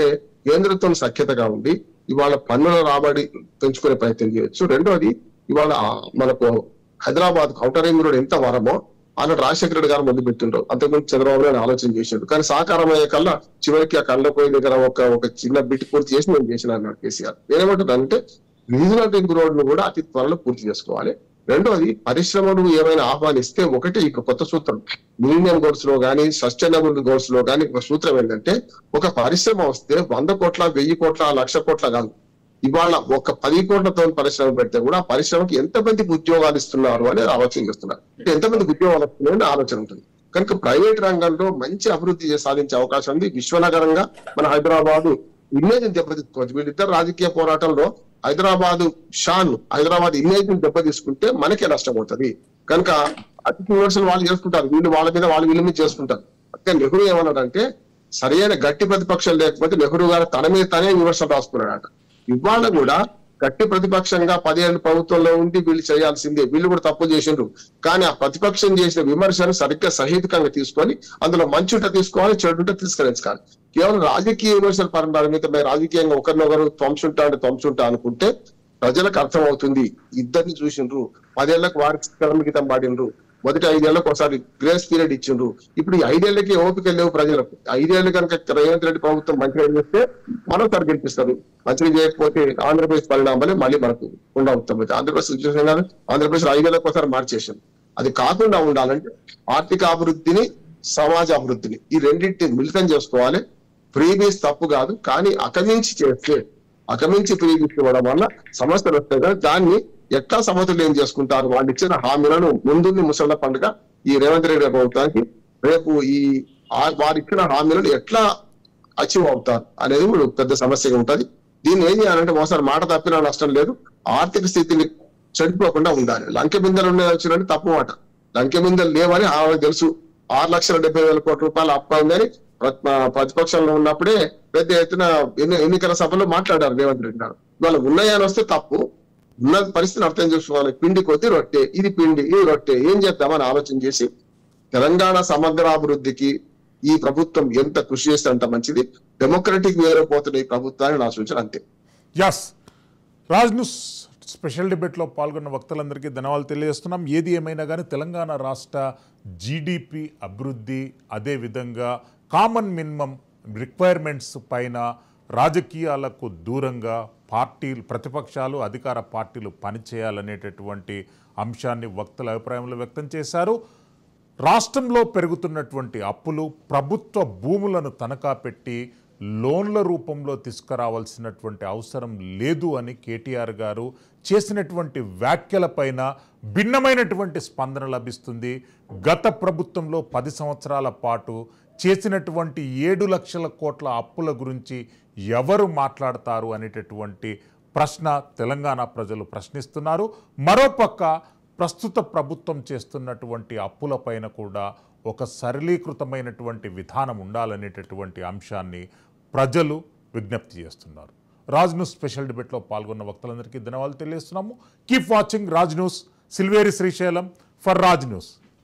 కేంద్రంతో సఖ్యతగా ఉండి ఇవాళ పన్నుల రాబడి పెంచుకునే ప్రయత్నం చేయొచ్చు రెండోది ఇవాళ ఆ మనకు హైదరాబాద్ కౌంటర్ రింగ్ రోడ్ ఎంత వరమో ఆనాడు రాజశేఖర రెడ్డి గారు మొదలు పెట్టిండ్రు అంతకుముందు చంద్రబాబు నాయుడు ఆలోచన చేసిండు కానీ సాకారం అయ్యే కల్లా చివరికి ఆ కళ్ళ పోయి దగ్గర ఒక ఒక చిన్న బిట్ పూర్తి చేసి నేను చేసిన అన్నాడు కేసీఆర్ నేనేమంటున్నానంటే రీజనల్ రింగ్ రోడ్ ను కూడా అతి త్వరలో పూర్తి చేసుకోవాలి రెండోది పరిశ్రమలు ఏమైనా ఆహ్వానిస్తే ఒకటి ఇక కొత్త సూత్రం మిలీనియం గోల్స్ లో గానీ సస్టైనబుల్ గోల్స్ లో గానీ ఒక సూత్రం ఏంటంటే ఒక పరిశ్రమ వస్తే వంద కోట్ల వెయ్యి కోట్ల లక్ష కోట్ల కాదు ఇవాళ ఒక పది కోట్లతో పరిశ్రమ పెడితే కూడా ఆ పరిశ్రమకి ఎంతమందికి ఉద్యోగాలు ఇస్తున్నారు అనేది ఆలోచన చేస్తున్నారు అంటే ఎంతమందికి ఉద్యోగాలు వస్తున్నాయని ఆలోచన ఉంటుంది కనుక ప్రైవేట్ రంగంలో మంచి అభివృద్ధి చే- సాధించే అవకాశం ఉంది విశ్వనగరంగా మన హైదరాబాద్ ఇమేజ్ దెబ్బతీసుకోవచ్చు వీళ్ళిద్దరు రాజకీయ పోరాటంలో హైదరాబాద్ షాన్ హైదరాబాద్ ఇమేజ్ ని దెబ్బతీసుకుంటే మనకే నష్టం అవుతుంది కనుక అతిథి విమర్శలు వాళ్ళు చేసుకుంటారు వీళ్ళు వాళ్ళ మీద వాళ్ళు వీళ్ళ మీద చేసుకుంటారు అంటే నెహ్రూ ఏమన్నాడంటే సరైన గట్టి ప్రతిపక్షం లేకపోతే నెహ్రూ గారు తన మీద తనే విమర్శలు రాసుకున్నాడట ఇవాళ కూడా గట్టి ప్రతిపక్షంగా పదిహేను ప్రభుత్వంలో ఉండి వీళ్ళు చేయాల్సిందే వీళ్ళు కూడా తప్పు చేసిండ్రు కానీ ఆ ప్రతిపక్షం చేసిన విమర్శను సరిగ్గా సహేతుకంగా తీసుకొని అందులో మంచి ఉంటే తీసుకోవాలి చెడు ఉంటే తిరస్కరించాలి కేవలం రాజకీయ విమర్శల పరిమితమై రాజకీయంగా ఒకరినొకరు త్వంసుంటా అంటే త్వంసుంటా అనుకుంటే ప్రజలకు అర్థమవుతుంది ఇద్దరిని చూసిండ్రు పదేళ్లకు వారికి కలమిగితం పాడిండ్రు మొదటి ఐదేళ్లకు ఒకసారి గ్రేస్ పీరియడ్ ఇచ్చిండ్రు ఇప్పుడు ఈ ఐదేళ్లకి ఓపిక లేవు ప్రజలకు ఐదేళ్లు కనుక రేవంత్ రెడ్డి ప్రభుత్వం మంచిగా చేస్తే మరోసారి గెలిపిస్తారు మంచిగా చేయకపోతే ఆంధ్రప్రదేశ్ పరిణామాలే మళ్ళీ మనకు ఉండవుతాం ఆంధ్రప్రదేశ్ సిచ్యువేషన్ కాదు ఆంధ్రప్రదేశ్ ఐదేళ్లకు ఒకసారి మార్చేసాం అది కాకుండా ఉండాలంటే ఆర్థిక అభివృద్ధిని సమాజ అభివృద్ధిని ఈ రెండింటిని మిళితం చేసుకోవాలి ఫ్రీబీస్ తప్పు కాదు కానీ అకమించి చేస్తే అకమించి ఫ్రీబీస్ ఇవ్వడం వల్ల సమస్యలు వస్తాయి కదా దాన్ని ఎట్లా సమతుల్యం చేసుకుంటారు వాళ్ళు ఇచ్చిన హామీలను ముందుంది ముసళ్ళ పండుగ ఈ రేవంత్ రెడ్డి ప్రభుత్వానికి రేపు ఈ ఆ- వారు ఇచ్చిన హామీలను ఎట్లా అచీవ్ అవుతారు అనేది కూడా పెద్ద సమస్యగా ఉంటది దీన్ని ఏం చేయాలంటే ఒకసారి మాట తప్పినా నష్టం లేదు ఆర్థిక స్థితిని చెడిపోకుండా ఉండాలి లంకె బిందెలు ఉన్నాయి వచ్చినట్టు తప్పు మాట లంకె బిందెలు లేవని ఆమెకు తెలుసు ఆరు లక్షల డెబ్బై వేల కోట్ల రూపాయలు అప్పు ఉందని ప్ర- ఆ, ప్రతిపక్షంలో ఉన్నప్పుడే పెద్ద ఎత్తున ఎన్ని- ఎన్నికల సభలో మాట్లాడారు రేవంత్ రెడ్డి గారు ఇవాళ ఉన్నాయని వస్తే తప్పు ఉన్న పరిస్థితిని అర్థం చేసుకోవాలి పిండి కొద్ది రొట్టె ఇది పిండి ఇది రొట్టె ఏం చేద్దామని ఆలోచన చేసి తెలంగాణ సమగ్రాభివృద్ధికి ఈ ప్రభుత్వం ఎంత కృషి చేస్తే అంత మంచిది డెమోక్రటిక్ వేరే పోతున్న ఈ ప్రభుత్వాన్ని నా సూచన అంతే యస్ రాజ్ న్యూస్ స్పెషల్ డిబేట్లో పాల్గొన్న వక్తలందరికీ ధన్యవాదాలు తెలియజేస్తున్నాం ఏది ఏమైనా కానీ తెలంగాణ రాష్ట్ర జీడిపి అభివృద్ధి అదేవిధంగా కామన్ మినిమం రిక్వైర్మెంట్స్ పైన రాజకీయాలకు దూరంగా పార్టీలు ప్రతిపక్షాలు అధికార పార్టీలు పనిచేయాలనేటటువంటి అంశాన్ని వక్తల అభిప్రాయంలో వ్యక్తం చేశారు రాష్ట్రంలో పెరుగుతున్నటువంటి అప్పులు ప్రభుత్వ భూములను తనఖా పెట్టి లోన్ల రూపంలో తీసుకురావాల్సినటువంటి అవసరం లేదు అని కేటీఆర్ గారు చేసినటువంటి వ్యాఖ్యలపైన భిన్నమైనటువంటి స్పందన లభిస్తుంది గత ప్రభుత్వంలో పది సంవత్సరాల పాటు చేసినటువంటి ఏడు లక్షల కోట్ల అప్పుల గురించి ఎవరు మాట్లాడతారు అనేటటువంటి ప్రశ్న తెలంగాణ ప్రజలు ప్రశ్నిస్తున్నారు మరోపక్క ప్రస్తుత ప్రభుత్వం చేస్తున్నటువంటి అప్పులపైన కూడా ఒక సరళీకృతమైనటువంటి విధానం ఉండాలనేటటువంటి అంశాన్ని ప్రజలు విజ్ఞప్తి చేస్తున్నారు రాజ్ న్యూస్ స్పెషల్ డిబేట్లో పాల్గొన్న వక్తలందరికీ ధన్యవాదాలు తెలియజేస్తున్నాము keep watching Raj news Silveri Srisailam for Raj news